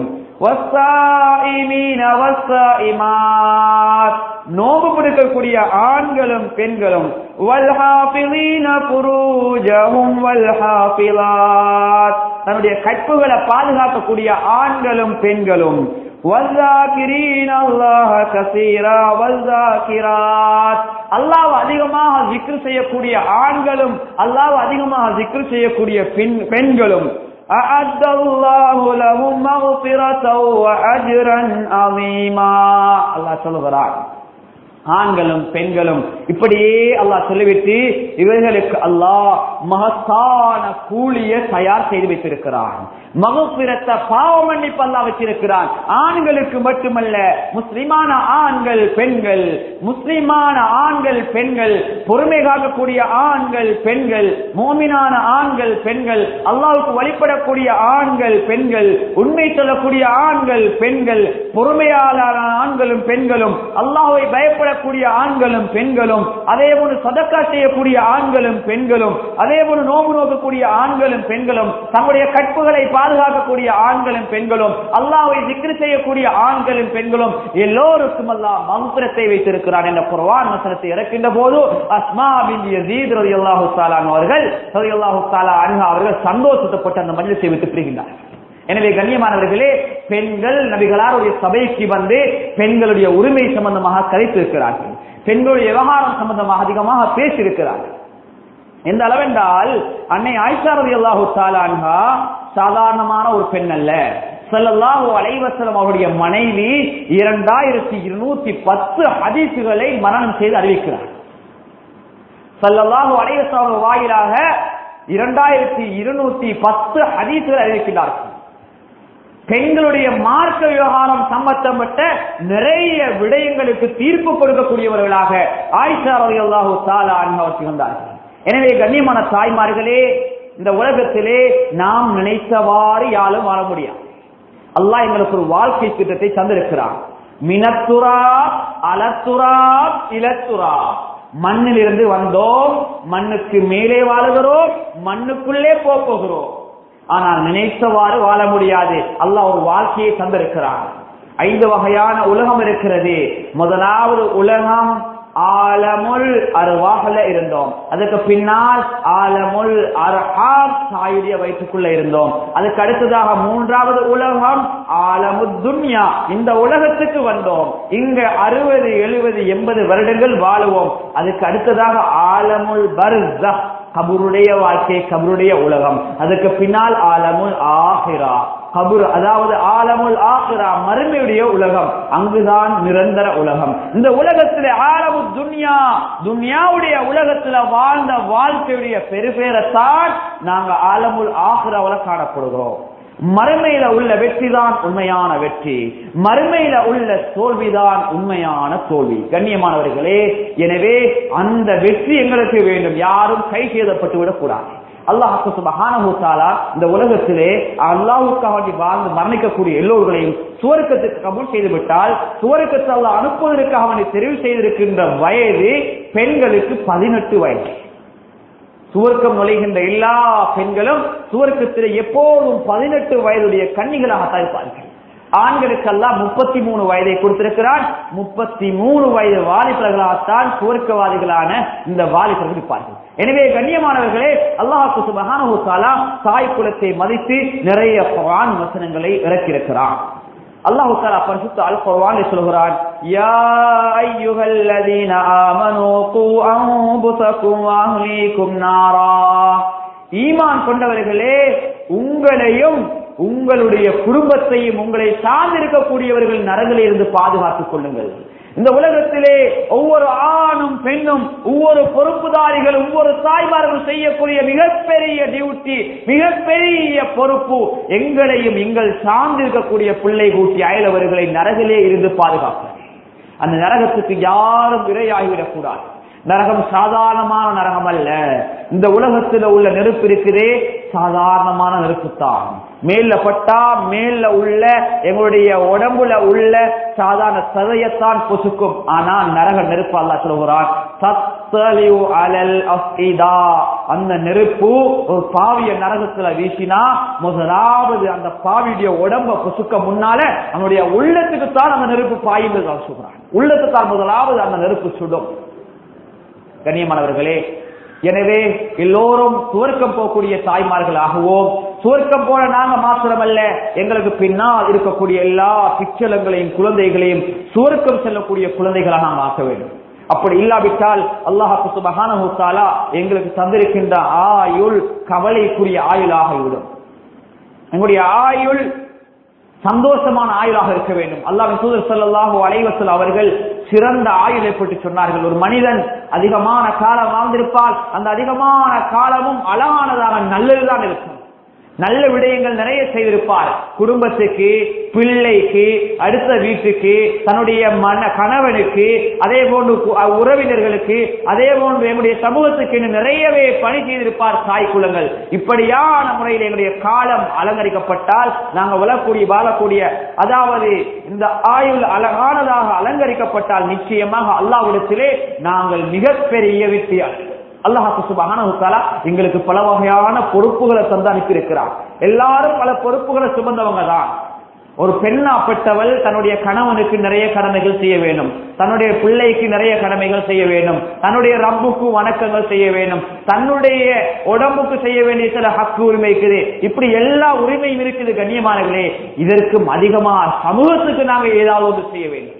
வஸ்ஸாயிமீன வஸ்ஸாயிமாத் நோம்பு பிடிக்கக்கூடிய ஆண்களும் பெண்களும் வல்ஹாஃபிலீன புரூஜஹும் வல்ஹாஃபிலாத் தன்னுடைய கற்புகளை பாதுகாக்கக்கூடிய ஆண்களும் பெண்களும் வல்தாக்கிரீன் அல்லாஹ கசீரா வல்தாக்கிராத் அல்லாஹ் அதிகமாக ஜிக்ரு செய்யக்கூடிய ஆண்களும் அல்லாஹ் அதிகமாக ஜிக்ரு செய்யக்கூடிய பெண்- பெண்களும் أعد الله لهم مغفرة وأجرا عظيما الله சொல்லுகிறார் ஆண்களும் பெண்களும் இப்படியே அல்லாஹ் சொல்லிவிட்டு இவர்களுக்கு அல்லாஹ் மகத்தான கூலிய தயார் செய்து வைத்திருக்கிறான் மகப்பிரத்த பாவ மன்னிப்பு அல்லாஹ் வச்சிருக்கிறான் ஆண்களுக்கு மட்டுமல்ல முஸ்லிமான ஆண்கள் பெண்கள் முஸ்லிமான ஆண்கள் பெண்கள் பொறுமை காக்கக்கூடிய ஆண்கள் பெண்கள் மோமினான ஆண்கள் பெண்கள் அல்லாவுக்கு வழிபடக்கூடிய ஆண்கள் பெண்கள் உண்மை சொல்லக்கூடிய ஆண்கள் பெண்கள் பொறுமையாளரான ஆண்களும் பெண்களும் அல்லாஹ்வை பயப்படக்கூடிய ஆண்களும் பெண்களும் அதே போன்று சதக்கா செய்யக்கூடிய ஆண்களும் பெண்களும் அதே போன்று நோம்பு நோக்கக்கூடிய ஆண்களும் பெண்களும் தங்களுடைய கற்புகளை பாதுகாக்கக்கூடிய ஆண்களும் பெண்களும் அல்லாஹ்வை திக்ரு செய்யக்கூடிய ஆண்களும் பெண்களும் எல்லோருக்கும் அல்லாஹ் மகுபுரத்தை வைத்திருக்கிறான் என்ற குர்ஆன் வசனத்தை இறக்கின்ற போது அஸ்மா பின் யஸீத் ரலியல்லாஹு தஆலா அவர்கள் ரலியல்லாஹு தஆலா அன்ஹா அவர்கள் சந்தோஷப்பட்டு அந்த மஜ்லிஸை விட்டு பிரிகின்றார் எனவே கண்ணியமானவர்களே பெண்கள் நபிகளாருடைய சபைக்கு வந்து பெண்களுடைய உரிமை சம்பந்தமாக கரைத்திருக்கிறார்கள் பெண்களுடைய விவகாரம் சம்பந்தமாக அதிகமாக பேசியிருக்கிறார்கள் எந்த அளவென்றால் அன்னை ஆயிஷா ரலியல்லாஹு தஆலா அன்ஹா சாதாரணமான ஒரு பெண் அல்ல ஸல்லல்லாஹு அலைஹி வஸல்லம் அவருடைய மனைவி இரண்டாயிரத்தி இருநூத்தி பத்து ஹதீசுகளை மரணம் செய்து அறிவிக்கிறார் ஸல்லல்லாஹு அலைஹி வஸல்லம் வாயிலாக இரண்டாயிரத்தி இருநூத்தி பத்து ஹதீசுகள் அறிவிக்கிறார்கள் பெண்களுடைய மார்க்க விவகாரம் சம்பந்தப்பட்ட நிறைய விடயங்களுக்கு தீர்ப்பு கொடுக்கக்கூடியவர்களாக ஆயிஷா ரலியல்லாஹு தஆலா அன்ஹா வந்தார்கள் எனவே கண்ணியமான தாய்மார்களே இந்த உலகத்திலே நாம் நினைத்தவாறு யாரும் வாழ முடியாது அல்லாஹ் எங்களுக்கு ஒரு வாழ்க்கை திட்டத்தை தந்திருக்கிறான் மினத்துரா அலத்துரா இலத்துரா மண்ணில் இருந்து வந்தோம் மண்ணுக்கு மேலே வாழுகிறோம் மண்ணுக்குள்ளே போப் போகிறோம் ஆனால் நினைத்தவாறு வாழ முடியாது அல்லாஹ் ஒரு வாழ்க்கையை தந்திருக்கிறான் ஐந்து வகையான உலகம் இருக்கிறது முதலாவது உலகம் ஆலமுல் அருவாகல இருந்தோம் அதுக்கு பின்னால் ஆலமுல் அர்ஹாம் தாயுடைய வயிற்றுக்குள்ள இருந்தோம் அதுக்கு அடுத்ததாக மூன்றாவது உலகம் ஆலமு துன்யா இந்த உலகத்துக்கு வந்தோம் இங்க அறுபது எழுபது எண்பது வருடங்கள் வாழுவோம் அதுக்கு அடுத்ததாக ஆலமுல் பர்ஸ கபருடைய வாழ்க்கை கபருடைய உலகம் அதுக்கு பின்னால் ஆலமுல் ஆஹிரா கபுர் அதாவது ஆலமுல் ஆஹிரா மறுமையுடைய உலகம் அங்குதான் நிரந்தர உலகம் இந்த உலகத்துல ஆலமு துன்யா துன்யாவுடைய உலகத்துல வாழ்ந்த வாழ்க்கையுடைய பெருபேரத்தான் நாங்க ஆலமுல் ஆஹிராவில காணப்படுகிறோம் மறுமையில உள்ள வெற்றி தான் உண்மையான வெற்றி மறுமையில உள்ள தோல்விதான் உண்மையான தோல்வி கண்ணியமானவர்களே எனவே அந்த வெற்றி எங்களுக்கு வேண்டும் யாரும் கை சேதப்பட்டு விடக்கூடாது அல்லாஹு சுபஹானஹு தஆலா இந்த உலகத்திலே அல்லாஹ்வுக்காக வேண்டி வாழ்ந்து மரணிக்கக்கூடிய எல்லோர்களையும் சுவர்க்கத்துக்கு கபூல் செய்து விட்டால் சுவர்க்கத்தை அல்லாஹ் அனுப்புவதற்காக வேண்டி தெரிவு செய்திருக்கின்ற வயது பெண்களுக்கு பதினெட்டு வயது சுவர்க்கம் நுழைகின்ற எல்லா பெண்களும் சுவர்க்கத்திலே எப்போதும் பதினெட்டு வயதுடைய கன்னிகளாக இருப்பார்கள் ஆண்களுக்கெல்லாம் முப்பத்தி மூணு வயதை கொடுத்திருக்கிறான் முப்பத்தி மூணு வயது வாலிபர்களாகத்தான் சுவர்க்கவாதிகளான இந்த வாலிபர்கள் இருப்பார்கள் எனவே கண்ணியமானவர்களே அல்லாஹு சுபஹானஹு தஆலா தாய் குலத்தை மதித்து நிறைய குர்ஆன் வசனங்களை இறக்கியிருக்கிறான் அல்லாஹு தஆலா பரிசுத்த அல் குர்ஆனில் சொல்கிறான் யா அய்யுஹல்லதீன ஆமனூ கூ அன்ஃபுஸக்கும் வ அஹ்லீக்கும் நாரா ஈமான் கொண்டவர்களே உங்களையும் உங்களுடைய குடும்பத்தையும் உங்களை சார்ந்திருக்கக்கூடியவர்கள் நரகில் இருந்து பாதுகாத்துக் கொள்ளுங்கள் இந்த உலகத்திலே ஒவ்வொரு ஆணும் பெண்ணும் ஒவ்வொரு பொறுப்புதாரிகள் ஒவ்வொரு தாய்மார்கள் செய்யக்கூடிய மிகப்பெரிய டியூட்டி மிகப்பெரிய பொறுப்பு எங்களையும் எங்கள் சார்ந்திருக்கக்கூடிய பிள்ளை கூட்டி அயலவர்களை நரகிலே இருந்து பாதுகாக்க அந்த நரகத்துக்கு யாரும் இரையாகிவிடக் கூடாது நரகம் சாதாரணமான நரகம் அல்ல இந்த உலகத்தில் உள்ள நெருப்பு இருக்குதே சாதாரணமான நெருப்பு தான் மேல பட்டா மேல உள்ள எங்களுடைய உடம்புல உள்ள சாதாரண சதையத்தான் பொசுக்கும் ஆனா நரக நெருப்பு அல்லா சொல்கிறான் சத்தலியு அலல் அஃபிதா அந்த நெருப்பு ஒரு பாவிய நரகத்துல வீசினா முதலாவது அந்த பாவியுடைய உடம்ப பொசுக்க முன்னால அவனுடைய உள்ளத்துக்கு தான் அந்த நெருப்பு பாயுன்னு சொல்றான் உள்ளத்துக்கு தான் முதலாவது அந்த நெருப்பு சுடும் கண்ணியமானவர்களே எனவே எல்லோரும் சுவர்க்கம் போகக்கூடிய தாய்மார்களாகவும் சுவர்க்கம் போல நாங்க மாத்திரமல்ல எங்களுக்கு பின்னால் இருக்கக்கூடிய எல்லா பிச்சலங்களையும் குழந்தைகளையும் சுவர்க்கம் செல்லக்கூடிய குழந்தைகளாக நாம் ஆக்க வேண்டும் அப்படி இல்லாவிட்டால் அல்லாஹு சுபஹானஹு தஆலா எங்களுக்கு தந்திருக்கின்ற ஆயுள் கவலைக்குரிய ஆயுளாக விடும் எங்களுடைய ஆயுள் சந்தோஷமான ஆயுளாக இருக்க வேண்டும் அல்லாஹ் தூதர் ஸல்லல்லாஹு அலைஹி வஸல்லம் அவர்கள் சிறந்த ஆயுளை பற்றி சொன்னார்கள் ஒரு மனிதன் அதிகமான காலம் வாழ்ந்திருப்பால் அந்த அதிகமான காலமும் அழகானதாக நல்லதுதான் இருக்கும் நல்ல விடயங்கள் நிறைய செய்திருப்பார் குடும்பத்துக்கு பிள்ளைக்கு அடுத்த வீட்டுக்கு தன்னுடைய மன கணவனுக்கு அதே போன்று கு- அஹ் உறவினர்களுக்கு அதே போன்று எங்களுடைய சமூகத்துக்கு இன்னும் நிறையவே பணி செய்திருப்பார் தாய் குலங்கள் இப்படியான முறையில் எங்களுடைய காலம் அலங்கரிக்கப்பட்டால் நாங்கள் வளரக்கூடிய வாழக்கூடிய அதாவது இந்த ஆயுள் அழகானதாக அலங்கரிக்கப்பட்டால் நிச்சயமாக அல்லாவிடத்திலே நாங்கள் மிகப்பெரிய வெற்றியாளர்கள் அல்லாஹு சுபஹானஹு தஆலா எங்களுக்கு பல வகையான பொறுப்புகளை தந்து அனுப்பியிருக்கிறார் எல்லாரும் பல பொறுப்புகளை சுமந்தவங்க தான் ஒரு பெண்ணாப்பட்டவள் தன்னுடைய கணவனுக்கு நிறைய கடமைகள் செய்ய வேண்டும் தன்னுடைய பிள்ளைக்கு நிறைய கடமைகள் செய்ய வேண்டும் தன்னுடைய ரப்புக்கு வணக்கங்கள் செய்ய வேண்டும் தன்னுடைய உடம்புக்கு செய்ய வேண்டிய சில ஹக்கு உரிமை இருக்குது இப்படி எல்லா உரிமையும் இருக்குது கண்ணியமானங்களே இதற்கும் அதிகமா சமூகத்துக்கு நாங்க ஏதாவது ஒன்று செய்ய வேண்டும்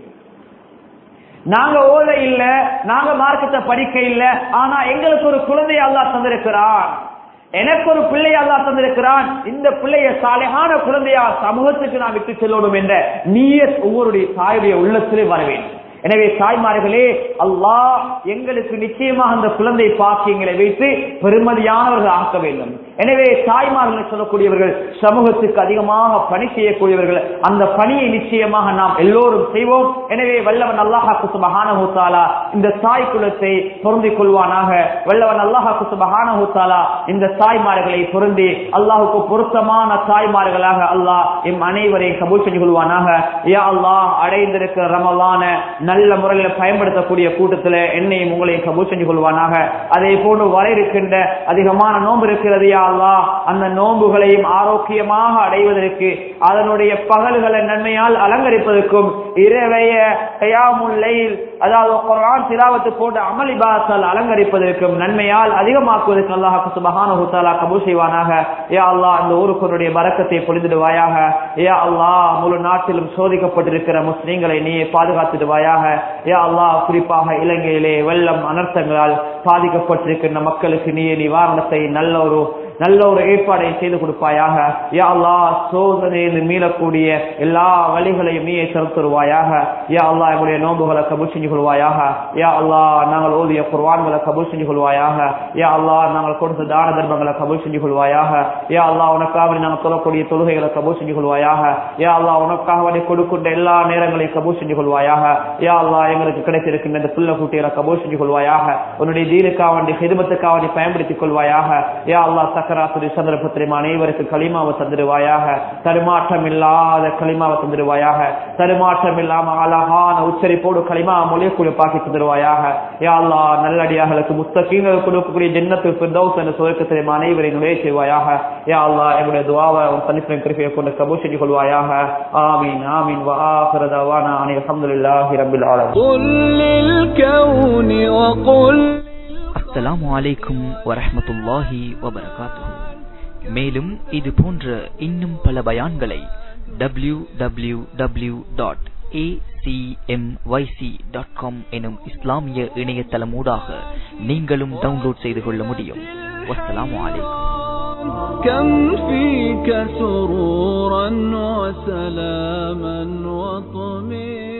நாங்க ஓத இல்ல நாங்க மார்க்கத்தை படிக்க இல்ல ஆனா எங்களுக்கு ஒரு குழந்தை அல்லாஹ் தந்திருக்கிறான் எனக்கு ஒரு பிள்ளை அல்லாஹ் தந்திருக்கிறான் இந்த பிள்ளைய சாலையான குழந்தையா சமூகத்துக்கு நான் விட்டு செல்லணும் என்ற நீயத் ஒவ்வொருடைய தாயுடைய உள்ளத்திலே வர வேண்டும் எனவே தாய்மார்களே அல்லாஹ் எங்களுக்கு நிச்சயமாக அந்த குழந்தை பாக்கியங்களை வைத்து பெருமதியானவர்கள் ஆக்க வேண்டும் எனவே தாய்மார்கள் சொல்லக்கூடியவர்கள் சமூகத்துக்கு அதிகமாக பணி செய்யக்கூடியவர்கள் அந்த பணியை நிச்சயமாக நாம் எல்லோரும் செய்வோம் எனவே வல்லவன் அல்லாஹாக்கு சுபஹானஹு தஆலா இந்த தாய் குலத்தை பொருந்திக் கொள்வானாக வல்லவன் அல்லாஹாக்கு சுபஹானஹு தஆலா இந்த தாய்மார்களை பொருந்தி அல்லாஹுக்கு பொருத்தமான தாய்மார்களாக அல்லாஹ் எம் அனைவரையும் கபூல் செஞ்சு கொள்வானாக யா அல்லாஹ் அடைந்திருக்கிற ரமலான நல்ல முறையில் பயன்படுத்தக்கூடிய கூட்டத்தில் என்னையும் உங்களையும் கபூல் செஞ்சு கொள்வானாக அதே போன்று வர இருக்கின்ற அதிகமான நோன்பு இருக்கிறது யா அல்லாஹ் அந்த நோன்புகளையும் ஆரோக்கியமாக அடைவதற்கு அதனுடைய பகல்களை நன்மையால் அலங்கரிப்பதற்கும் இரவைய கயாமுல்லையில் அதாவது குர்ஆன் திலாவத்து போன்ற அமல் இபாதத்தால் அலங்கரிப்பதற்கும் நன்மையால் அதிகமாக்குவதற்கு அல்லாஹ் சுபஹானஹு தஆலா கபூல் செய்வானாக யா அல்லாஹ் இந்த ஊருக்குனுடைய பரக்கத்தை பொழிந்திடுவாயாக யா அல்லாஹ் முழு நாட்டிலும் சோதிக்கப்பட்டிருக்கிற முஸ்லீம்களை நீ பாதுகாத்திடுவாயாக யா அல்லாஹ் குறிப்பாக இலங்கையிலே வெள்ளம் அனர்த்தங்களால் பாதிக்கப்பட்டிருக்கின்ற மக்களுக்கு நீ நிவாரணத்தை நல்ல ஒரு நல்ல ஒரு ஏற்பாடை செய்து கொடுப்பாயாக யா அல்லாஹ் சோதனையில் மீளக்கூடிய எல்லா வழிகளையும் நீயே செலுத்துருவாயாக யா அல்லாஹ் எங்களுடைய நோம்புகளை கபூல் செஞ்சு கொள்வாயாக யா அல்லாஹ் நாங்கள் ஓதிய குர்வான்களை கபூல் செஞ்சு கொள்வாயாக யா அல்லாஹ் நாங்கள் கொடுத்த தான தர்மங்களை கபூல் செஞ்சு கொள்வாயாக யா அல்லாஹ் உனக்காக நாங்கள் சொல்லக்கூடிய தொழுகைகளை கபூல் செஞ்சு கொள்வாயாக யா அல்லாஹ் உனக்காக நீ கொடுக்கின்ற எல்லா நேரங்களையும் கபூல் செஞ்சு கொள்வாயாக யா அல்லாஹ் எங்களுக்கு கிடைத்திருக்கின்ற இந்த புள்ள குட்டிகளை கபூல் செஞ்சு கொள்வாயாக உன்னுடைய தீனுக்காக வேண்டி ஹிதமத்துக்காக வேண்டி பயன்படுத்திக் கொள்வாயாக யா அல்லாஹ் சக்கராத்துடைய சந்திரபத்திரம் அனைவருக்கு களிமாவை தந்துடுவாயாக தருமாற்றம் இல்லாத களிமாவை தந்துடுவாயாக தருமாற்றம் இல்லாம அழகான உச்சரிப்போடு களிமா மொழியக்கூடிய பாக்கி தந்துடுவாயாக யா அல்லாஹ் நல்லடியார்களுக்கு முத்தகீங்களுக்கு கொடுக்கக்கூடிய ஜன்னத்து ஃபிர்தௌஸ் என்ற சுவர்க்கத்திலே அனைவரையும் நுழைய செய்வாயாக யா அல்லாஹ் எங்களுடைய துவாவை உன் தனிப்பின் கிருப்பையை கொண்டு கபூல் செஞ்சு கொள்வாயாக ஆமீன் ஆமீன் வா ஆஃபிர தவானா அனில் அல்ஹம்துலில்லாஹி ரப்பில் ஆலமீன் قل للكون وقل அஸ்ஸலாமு அலைக்கும் வரஹ்மத்துல்லாஹி வபரகாத்துஹு மேலும் இது போன்ற இன்னும் பல பயான்களை W W W dot dot com எனும் இஸ்லாமிய இணையதளம் ஊடாக நீங்களும் டவுன்லோட் செய்து கொள்ள முடியும் வஸ்ஸலாமு அலைக்கும் كم فيك سرورا وسلاما وطمئنا